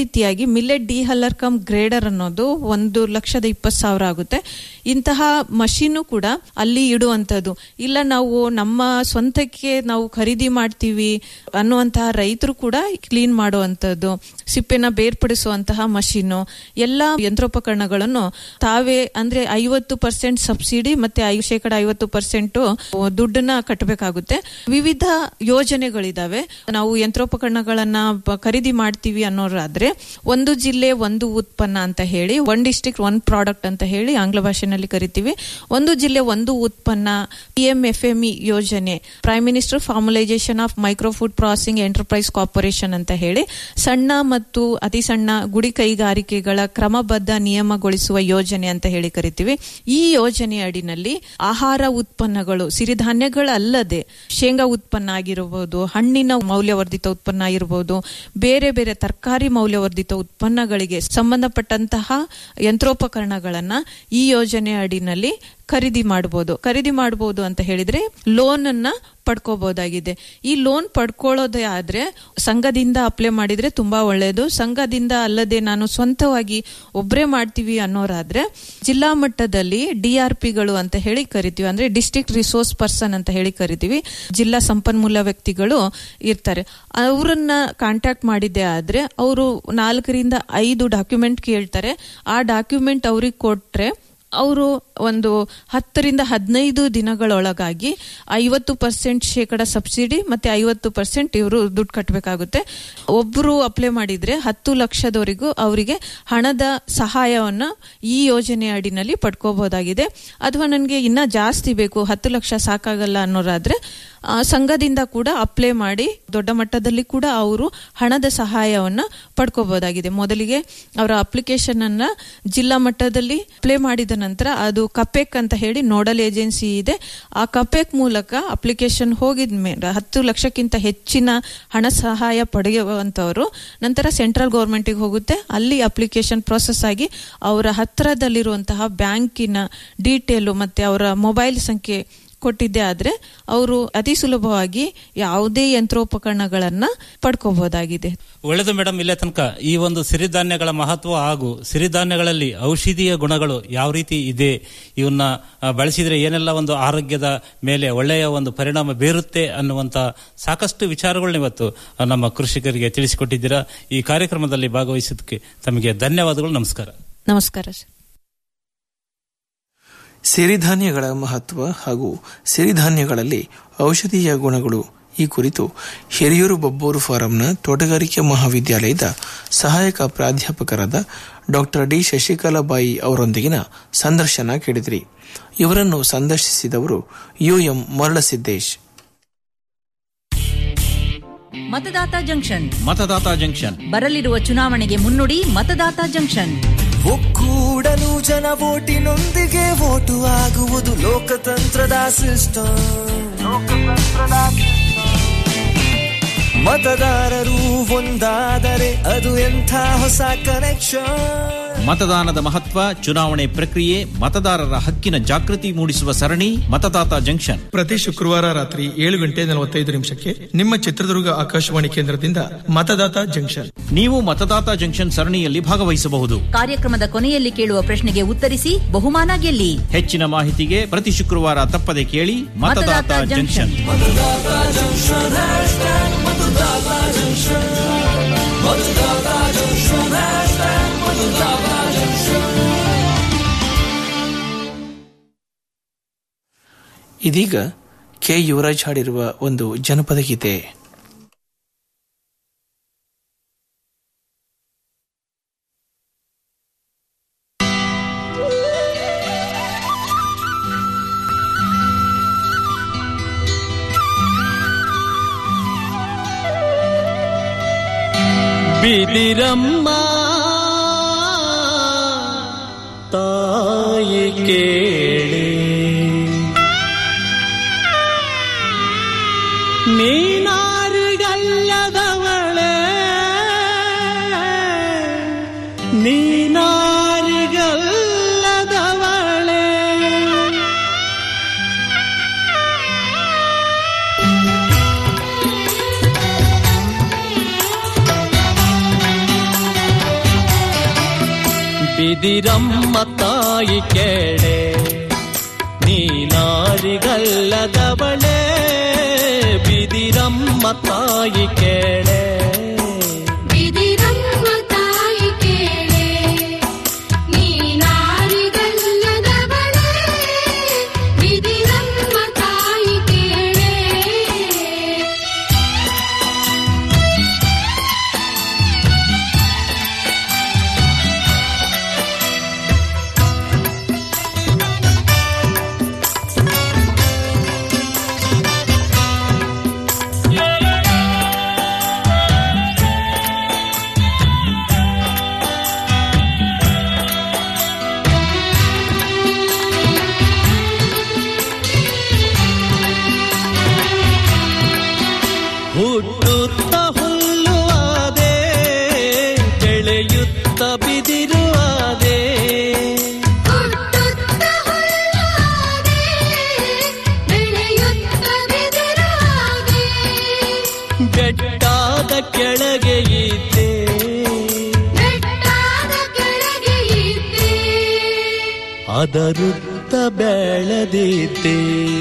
ಮುಖ್ಯವಾಗಿ millet dehuller cum grader ಅನ್ನೋದು ಒಂದು ಲಕ್ಷದ ಇಪ್ಪತ್ತು ಸಾವಿರ ಆಗುತ್ತೆ ಇಂತಹ ಮಷೀನು ಕೂಡ ಅಲ್ಲಿ ಇಡುವಂಥದ್ದು ಇಲ್ಲ ನಾವು ನಮ್ಮ ಸ್ವಂತಕ್ಕೆ ನಾವು ಖರೀದಿ ಮಾಡ್ತೀವಿ ಅನ್ನುವಂತಹ ರೈತರು ಕೂಡ ಕ್ಲೀನ್ ಮಾಡುವಂಥದ್ದು ಸಿಪ್ಪೆನ ಬೇರ್ಪಡಿಸುವಂತಹ ಮಷೀನು ಎಲ್ಲ ಯಂತ್ರೋಪಕರಣಗಳನ್ನು ತಾವೇ ಅಂದ್ರೆ ಐವತ್ತು ಪರ್ಸೆಂಟ್ ಸಬ್ಸಿಡಿ ಮತ್ತೆ ಐ ಶೇಕಡ ಐವತ್ತು ಪರ್ಸೆಂಟ್ ದುಡ್ಡನ್ನ ಕಟ್ಟಬೇಕಾಗುತ್ತೆ ವಿವಿಧ ಯೋಜನೆಗಳಿದಾವೆ ನಾವು ಯಂತ್ರೋಪಕರಣಗಳನ್ನ ಬ- ಖರೀದಿ ಮಾಡ್ತೀವಿ ಅನ್ನೋರಾದ್ರೆ ಒಂದು ಜಿಲ್ಲೆ ಒಂದು ಉತ್ಪನ್ನ ಅಂತ ಹೇಳಿ ಒನ್ ಡಿಸ್ಟ್ರಿಕ್ಟ್ ಒನ್ ಪ್ರಾಡಕ್ಟ್ ಅಂತ ಹೇಳಿ ಆಂಗ್ಲ ಭಾಷೆನಲ್ಲಿ ಕರಿತೀವಿ ಒಂದು ಜಿಲ್ಲೆ ಒಂದು ಉತ್ಪನ್ನ ಪಿಎಂಎಫ್ಎಂಇ ಯೋಜನೆ prime minister formalisation of micro food processing enterprise corporation ಅಂತ ಹೇಳಿ ಸಣ್ಣ ಮತ್ತು ಅತಿ ಸಣ್ಣ ಗುಡಿ ಕೈಗಾರಿಕೆಗಳ ಕ್ರಮಬದ್ಧ ನಿಯಮಗೊಳಿಸುವ ಯೋಜನೆ ಅಂತ ಹೇಳಿ ಕರಿತೀವಿ ಈ ಯೋಜನೆ ಅಡಿನಲ್ಲಿ ಆಹಾರ ಉತ್ಪನ್ನಗಳು ಸಿರಿಧಾನ್ಯಗಳಲ್ಲದೆ ಶೇಂಗಾ ಉತ್ಪನ್ನ ಆಗಿರಬಹುದು ಹಣ್ಣಿನ ಮೌಲ್ಯವರ್ಧಿತ ಉತ್ಪನ್ನ ಆಗಿರಬಹುದು ಬೇರೆ ಬೇರೆ ತರಕಾರಿ ಮೌಲ್ಯವರ್ಧಿತ ಉತ್ಪನ್ನಗಳಿಗೆ ಸಂಬಂಧಪಟ್ಟಂತಹ ಯಂತ್ರೋಪಕರಣಗಳನ್ನ ಈ ಯೋಜನೆ ಅಡಿನಲ್ಲಿ ಖರೀದಿ ಮಾಡಬಹುದು ಖರೀದಿ ಮಾಡಬಹುದು ಅಂತ ಹೇಳಿದ್ರೆ ಲೋನ್ ಅನ್ನ ಪಡ್ಕೋಬಹುದಾಗಿದೆ ಈ ಲೋನ್ ಪಡ್ಕೊಳ್ಳೋದೇ ಆದ್ರೆ ಸಂಘದಿಂದ ಅಪ್ಲೈ ಮಾಡಿದ್ರೆ ತುಂಬಾ ಒಳ್ಳೆಯದು ಸಂಘದಿಂದ ಅಲ್ಲದೆ ನಾನು ಸ್ವಂತವಾಗಿ ಒಬ್ಬರೇ ಮಾಡ್ತೀವಿ ಅನ್ನೋರಾದ್ರೆ ಜಿಲ್ಲಾ ಮಟ್ಟದಲ್ಲಿ ಡಿಆರ್ ಪಿಗಳು ಅಂತ ಹೇಳಿ ಕರಿತೀವಿ ಅಂದ್ರೆ ಡಿಸ್ಟ್ರಿಕ್ಟ್ ರಿಸೋರ್ಸ್ ಪರ್ಸನ್ ಅಂತ ಹೇಳಿ ಕರಿತೀವಿ ಜಿಲ್ಲಾ ಸಂಪನ್ಮೂಲ ವ್ಯಕ್ತಿಗಳು ಇರ್ತಾರೆ ಅವರನ್ನ ಕಾಂಟ್ಯಾಕ್ಟ್ ಮಾಡಿದ್ದೆ ಆದ್ರೆ ಅವರು ನಾಲ್ಕರಿಂದ ಐದು ಡಾಕ್ಯುಮೆಂಟ್ ಕೇಳ್ತಾರೆ ಆ ಡಾಕ್ಯುಮೆಂಟ್ ಅವ್ರಿಗೆ ಕೊಟ್ರೆ ಅವರು ಒಂದು ಹತ್ತರಿಂದ ಹದಿನೈದು ದಿನಗಳೊಳಗಾಗಿ ಐವತ್ತು ಪರ್ಸೆಂಟ್ ಶೇಕಡ ಸಬ್ಸಿಡಿ ಮತ್ತೆ ಐವತ್ತು ಪರ್ಸೆಂಟ್ ಇವರು ದುಡ್ಡು ಕಟ್ಟಬೇಕಾಗುತ್ತೆ ಒಬ್ಬರು ಅಪ್ಲೈ ಮಾಡಿದ್ರೆ ಹತ್ತು ಲಕ್ಷದವರೆಗೂ ಅವರಿಗೆ ಹಣದ ಸಹಾಯವನ್ನ ಈ ಯೋಜನೆ ಅಡಿನಲ್ಲಿ ಪಡ್ಕೋಬಹುದಾಗಿದೆ ಅಥವಾ ನನಗೆ ಇನ್ನ ಜಾಸ್ತಿ ಬೇಕು ಹತ್ತು ಲಕ್ಷ ಸಾಕಾಗಲ್ಲ ಅನ್ನೋರಾದ್ರೆ ಆ, ಸಂಘದಿಂದ ಕೂಡ ಅಪ್ಲೈ ಮಾಡಿ ದೊಡ್ಡ ಮಟ್ಟದಲ್ಲಿ ಕೂಡ ಅವರು ಹಣದ ಸಹಾಯವನ್ನ ಪಡ್ಕೋಬಹುದಾಗಿದೆ ಮೊದಲಿಗೆ ಅವರ ಅಪ್ಲಿಕೇಶನ್ ಅನ್ನ ಜಿಲ್ಲಾ ಮಟ್ಟದಲ್ಲಿ ಅಪ್ಲೈ ಮಾಡಿದ ನಂತರ ಅದು ಕಪೆಕ್ ಅಂತ ಹೇಳಿ ನೋಡಲ್ ಏಜೆನ್ಸಿ ಇದೆ ಆ ಕಪೆಕ್ ಮೂಲಕ ಅಪ್ಲಿಕೇಶನ್ ಹೋಗಿದ ಮೇಲೆ ಹತ್ತು ಲಕ್ಷಕ್ಕಿಂತ ಹೆಚ್ಚಿನ ಹಣ ಸಹಾಯ ಪಡೆಯುವಂತವರು ನಂತರ ಸೆಂಟ್ರಲ್ ಗೌರ್ಮೆಂಟಿಗೆ ಹೋಗುತ್ತೆ ಅಲ್ಲಿ ಅಪ್ಲಿಕೇಶನ್ ಪ್ರೊಸೆಸ್ ಆಗಿ ಅವರ ಹತ್ತಿರದಲ್ಲಿರುವಂತಹ ಬ್ಯಾಂಕಿನ ಡೀಟೇಲು ಮತ್ತೆ ಅವರ ಮೊಬೈಲ್ ಸಂಖ್ಯೆ ಕೊಟ್ಟಿದ್ದೆ ಆದ್ರೆ ಅವರು ಅತಿ ಸುಲಭವಾಗಿ ಯಾವುದೇ ಯಂತ್ರೋಪಕರಣಗಳನ್ನ ಪಡ್ಕೋಬಹುದಾಗಿದೆ ಒಳ್ಳೆದು ಮೇಡಮ್ ಇಲ್ಲೇ ತನಕ ಈ ಒಂದು ಸಿರಿಧಾನ್ಯಗಳ ಮಹತ್ವ ಹಾಗೂ ಸಿರಿಧಾನ್ಯಗಳಲ್ಲಿ ಔಷಧೀಯ ಗುಣಗಳು ಯಾವ ರೀತಿ ಇದೆ ಇವನ್ನ ಆ, ಬಳಸಿದ್ರೆ ಏನೆಲ್ಲ ಒಂದು ಆರೋಗ್ಯದ ಮೇಲೆ ಒಳ್ಳೆಯ ಒಂದು ಪರಿಣಾಮ ಬೀರುತ್ತೆ ಅನ್ನುವಂತ ಸಾಕಷ್ಟು ವಿಚಾರಗಳನ್ನ ಇವತ್ತು ಆ, ನಮ್ಮ ಕೃಷಿಕರಿಗೆ ತಿಳಿಸಿಕೊಟ್ಟಿದ್ದೀರಾ ಈ ಕಾರ್ಯಕ್ರಮದಲ್ಲಿ ಭಾಗವಹಿಸಿದ್ದಕ್ಕೆ ತಮಗೆ ಧನ್ಯವಾದಗಳು ನಮಸ್ಕಾರ ನಮಸ್ಕಾರ ಸರ್ ಸಿರಿಧಾನ್ಯಗಳ ಮಹತ್ವ ಹಾಗೂ ಸಿರಿಧಾನ್ಯಗಳಲ್ಲಿ ಔಷಧೀಯ ಗುಣಗಳು ಈ ಕುರಿತು ಹಿರಿಯೂರು ಬಬ್ಬೂರು ಫಾರಂನ ತೋಟಗಾರಿಕೆ ಮಹಾವಿದ್ಯಾಲಯದ ಸಹಾಯಕ ಪ್ರಾಧ್ಯಾಪಕರಾದ ಡಾಕ್ಟರ್ ಡಿ ಶಶಿಕಲಾಬಾಯಿ ಅವರೊಂದಿಗಿನ ಸಂದರ್ಶನ ಕೇಳಿದ್ರಿ ಇವರನ್ನು ಸಂದರ್ಶಿಸಿದವರು ಯುಎಂ ಮರಳಸಿದ್ದೇಶ್ ಮತದಾತ ಜಂಕ್ಷನ್ ಮತದಾತ ಜಂಕ್ಷನ್ ಬರಲಿರುವ ಚುನಾವಣೆಗೆ ಮುನ್ನುಡಿ ಮತದಾತ ಜಂಕ್ಷನ್ ಒಕ್ಕೂಡಲು ಜನ ವೋಟಿನೊಂದಿಗೆ ವೋಟು ಆಗುವುದು ಲೋಕತಂತ್ರದ ಸಿಸ್ಟಮ್ ಮತದಾರರು ಒಂದಾದರೆ ಅದು ಎಂಥ ಹೊಸ ಕನೆಕ್ಷನ್ ಮತದಾನದ ಮಹತ್ವ ಚುನಾವಣೆ ಪ್ರಕ್ರಿಯೆ ಮತದಾರರ ಹಕ್ಕಿನ ಜಾಗೃತಿ ಮೂಡಿಸುವ ಸರಣಿ ಮತದಾತ ಜಂಕ್ಷನ್ ಪ್ರತಿ ಶುಕ್ರವಾರ ರಾತ್ರಿ ಏಳು ಗಂಟೆ ನಲವತ್ತೈದು ನಿಮಿಷಕ್ಕೆ ನಿಮ್ಮ ಚಿತ್ರದುರ್ಗ ಆಕಾಶವಾಣಿ ಕೇಂದ್ರದಿಂದ ಮತದಾತ ಜಂಕ್ಷನ್ ನೀವು ಮತದಾತ ಜಂಕ್ಷನ್ ಸರಣಿಯಲ್ಲಿ ಭಾಗವಹಿಸಬಹುದು ಕಾರ್ಯಕ್ರಮದ ಕೊನೆಯಲ್ಲಿ ಕೇಳುವ ಪ್ರಶ್ನೆಗೆ ಉತ್ತರಿಸಿ ಬಹುಮಾನ ಗೆಲ್ಲಿ ಹೆಚ್ಚಿನ ಮಾಹಿತಿಗೆ ಪ್ರತಿ ಶುಕ್ರವಾರ ತಪ್ಪದೆ ಕೇಳಿ ಮತದಾತ ಮತದಾತ ಜಂಕ್ಷನ್ ಇದೀಗ ಕೆ ಯುವರಾಜ್ ಹಾಡಿರುವ ಒಂದು ಜನಪದ ಗೀತೆ ಬಿದಿರಮ್ಮ ತಾಯಿ ಕೇಳಿ ನೀನಾರಿಗಲ್ಲದವಳೆ ನೀನಾರಿಗಲ್ಲದವಳೆ ಬಿದಿರಮ್ಮ ತಾಯಿ ಕೇಳೆ ನೀನಾರಿಗಲ್ಲದವಳೆ ಬಿದಿರಮ್ಮ ತಾಯಿ ಕೇಳೆ ಬಿದಿರಮ್ಮ ತಾಯಿ ಕೇಳೆ ನೀನಾರಿಗಲ್ಲದವಳೆ ಬಿದಿರಮ್ಮ ತಾಯಿ ಕೇಳೆ ಹುಟ್ಟುತ್ತ ಹುಲ್ಲು ಆದೆ ಬೆಳೆಯುತ್ತ ಬಿದಿರು ಆದೆ ಹುಟ್ಟುತ್ತ ಹುಲ್ಲಾದೆ ಬೆಳೆಯುತ್ತ ಬಿದಿರಾದೆ ಬೆಟ್ಟಾದ ಕೆಳಗೆ ಇದ್ದೆ ಬೆಟ್ಟಾದ ಕೆಳಗೆ ಇದ್ದೆ ಅದರುತ್ತ ಬೆಳೆದಿದ್ದೆ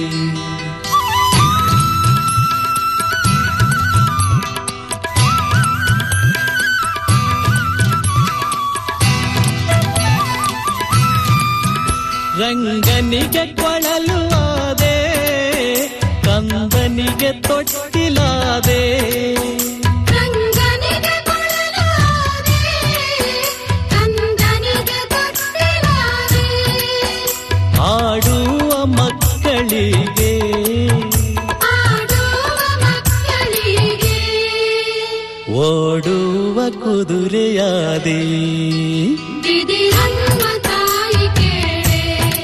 ರಂಗನಿಗೆ ಕೊಳಲು ಆದೆ ಕಂದನಿಗೆ ತೊಟ್ಟಿಲಾದೆ ರಂಗನಿಗೆ ಕೊಳಲಾದೆ ಕಂದನಿಗೆ ತೊಟ್ಟಿಲಾದೆ ಆಡುವ ಮಕ್ಕಳಿಗೆ ಆಡುವ ಮಕ್ಕಳಿಗೆ ಓಡುವ ಕುದುರೆಯಾದೆ ಬಿದಿರಮ್ಮ ತಾಯಿ ಕೇಳೆ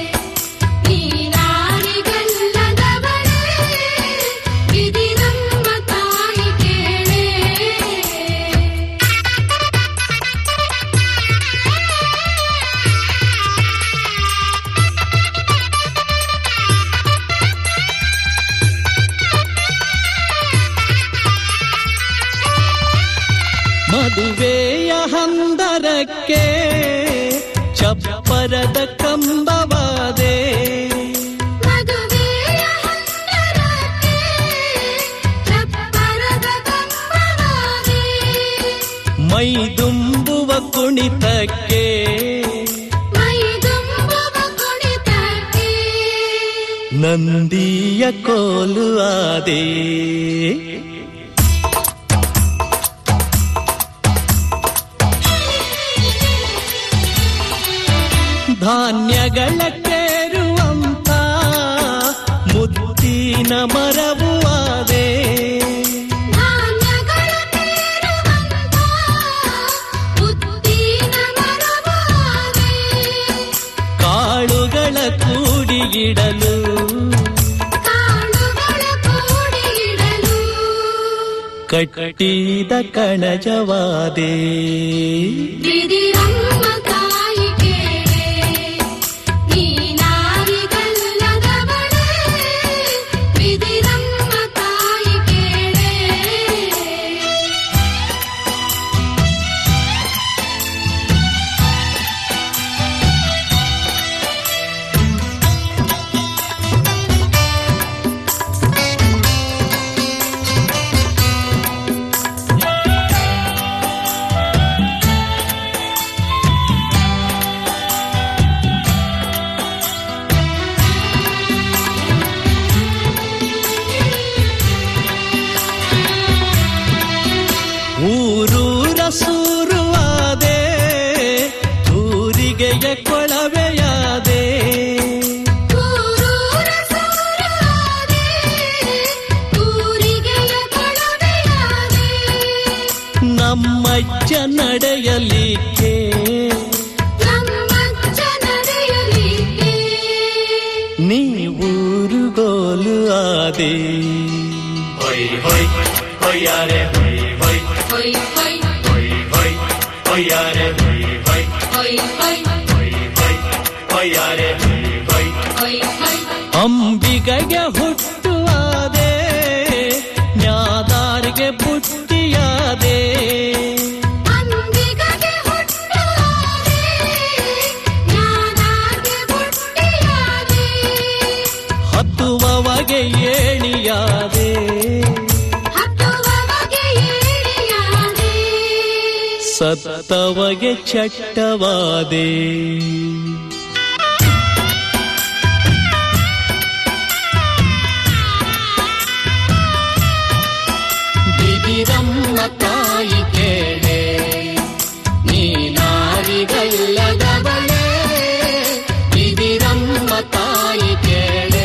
ನೀನಾರಿಗಲ್ಲದವಳೆ ಬಿದಿರಮ್ಮ ತಾಯಿ ಕೇಳೆ ಮದುವೆಯ ಹಂದರಕ್ಕೆ ಚಪ್ಪರದ ಕಂಬವಾದೆ ಮದುವೆಯ ಹಂದರಕ್ಕೆ ಚಪ್ಪರದ ಕಂಬವಾದೆ ಮೈದುಂಬುವ ಕುಣಿತಕ್ಕೆ ಮೈದುಂಬುವ ಕುಣಿತಕ್ಕೆ ನಂದಿಯ ಕೋಲು ಆದೆ ಧಾನ್ಯಗಳ ಕೇರುವಂತ ಮುದ್ದಿನ ಮರವು ಆದೆ ಧಾನ್ಯಗಳ ತೇರುವಂತ ಮುತ್ತಿನ ಮರವಾದೆ ಕಾಳುಗಳ ಕೂಡಿಗಿಡಲು ಕಾಳುಗಳ ಕೂಡಿಡಲು ಕಟ್ಟಿದ ಕಣಜವಾದೆ ಬಿದಿರಮ್ಮ ತಾಯಿ ಕೇಳೆ ನೀನಾರಿಗಲ್ಲದವಳೆ ಬಿದಿರಮ್ಮ ತಾಯಿ ಕೇಳೆ ಊರೂರ ಸೂರುವಾದೆ ಊರಿಗೆಯ ಕೊಳವೆಯಾದೆ ಊರೂರ ಸೂರಾದೆ ಊರಿಗೆಯ ಕೊಳವೆಯಾದೆ ನಮ್ಮಜ್ಜ ನಡೆಯಲಿಕ್ಕೆ ನಮ್ಮಜ್ಜ ನಡೆಯಲಿಕ್ಕೆ ನೀವೂರುಗೋಲು ಆದೆ ಹೊಯ್ ಹೊಯ್ ಹೊಯ್ಯಾರೆ ಹೊಯ್ ಹೊಯ್ ಹೊಯ್ ಹೊಯ್ ಹೊಯ್ ಹೊಯ್ಯಾರೆ ಹೊಯ್ ಹೊಯ್ ಹೊಯ್ ಹೊಯ್ ಹೊಯ್ಯಾರೆ ಹೊಯ್ ಹೊಯ್ ಹೊಯ್ ಹೊಯ್ ಅಂಬಿಗಗೆ ಹುಟ್ಟುವಾದೆ ನ್ಯಾದಾರಿಗೆ ಬುಟ್ಟಿಯಾದೆ ಅಂಬಿಗಗೆ ಹುಟ್ಟುವಾದೆ ಸತ್ತವಗೆ ಚಟ್ಟವಾದೆ ಬಿದಿರಮ್ಮ ತಾಯಿ ಕೇಳೆ ನೀನಾರಿಗಲ್ಲದವಳೇ ಬಿದಿರಮ್ಮ ತಾಯಿ ಕೇಳೆ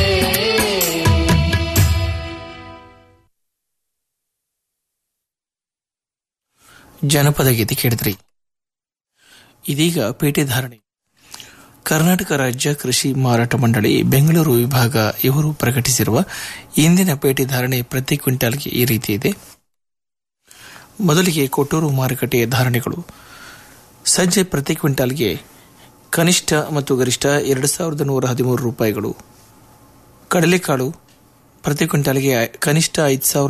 ಜನಪದ ಗೀತೆ ಕೇಳಿದ್ರಿ ಇದೀಗ ಪೇಟೆ ಧಾರಣೆ ಕರ್ನಾಟಕ ರಾಜ್ಯ ಕೃಷಿ ಮಾರಾಟ ಮಂಡಳಿ ಬೆಂಗಳೂರು ವಿಭಾಗ ಇವರು ಪ್ರಕಟಿಸಿರುವ ಇಂದಿನ ಪೇಟೆ ಧಾರಣೆ ಪ್ರತಿ ಕ್ವಿಂಟಾಲ್ಗೆ ಈ ರೀತಿ ಇದೆ ಮೊದಲಿಗೆ ಕೊಟ್ಟೂರು ಮಾರುಕಟ್ಟೆಯ ಧಾರಣೆಗಳು ಸಜ್ಜೆ ಪ್ರತಿ ಕ್ವಿಂಟಾಲ್ಗೆ ಕನಿಷ್ಠ ಮತ್ತು ಗರಿಷ್ಠ ಎರಡು ಸಾವಿರದ ನೂರ ಹದಿಮೂರು ರೂಪಾಯಿಗಳು ಕಡಲೆಕಾಳು ಪ್ರತಿ ಕ್ವಿಂಟಾಲ್ಗೆ ಕನಿಷ್ಠ ಐದು ಸಾವಿರದ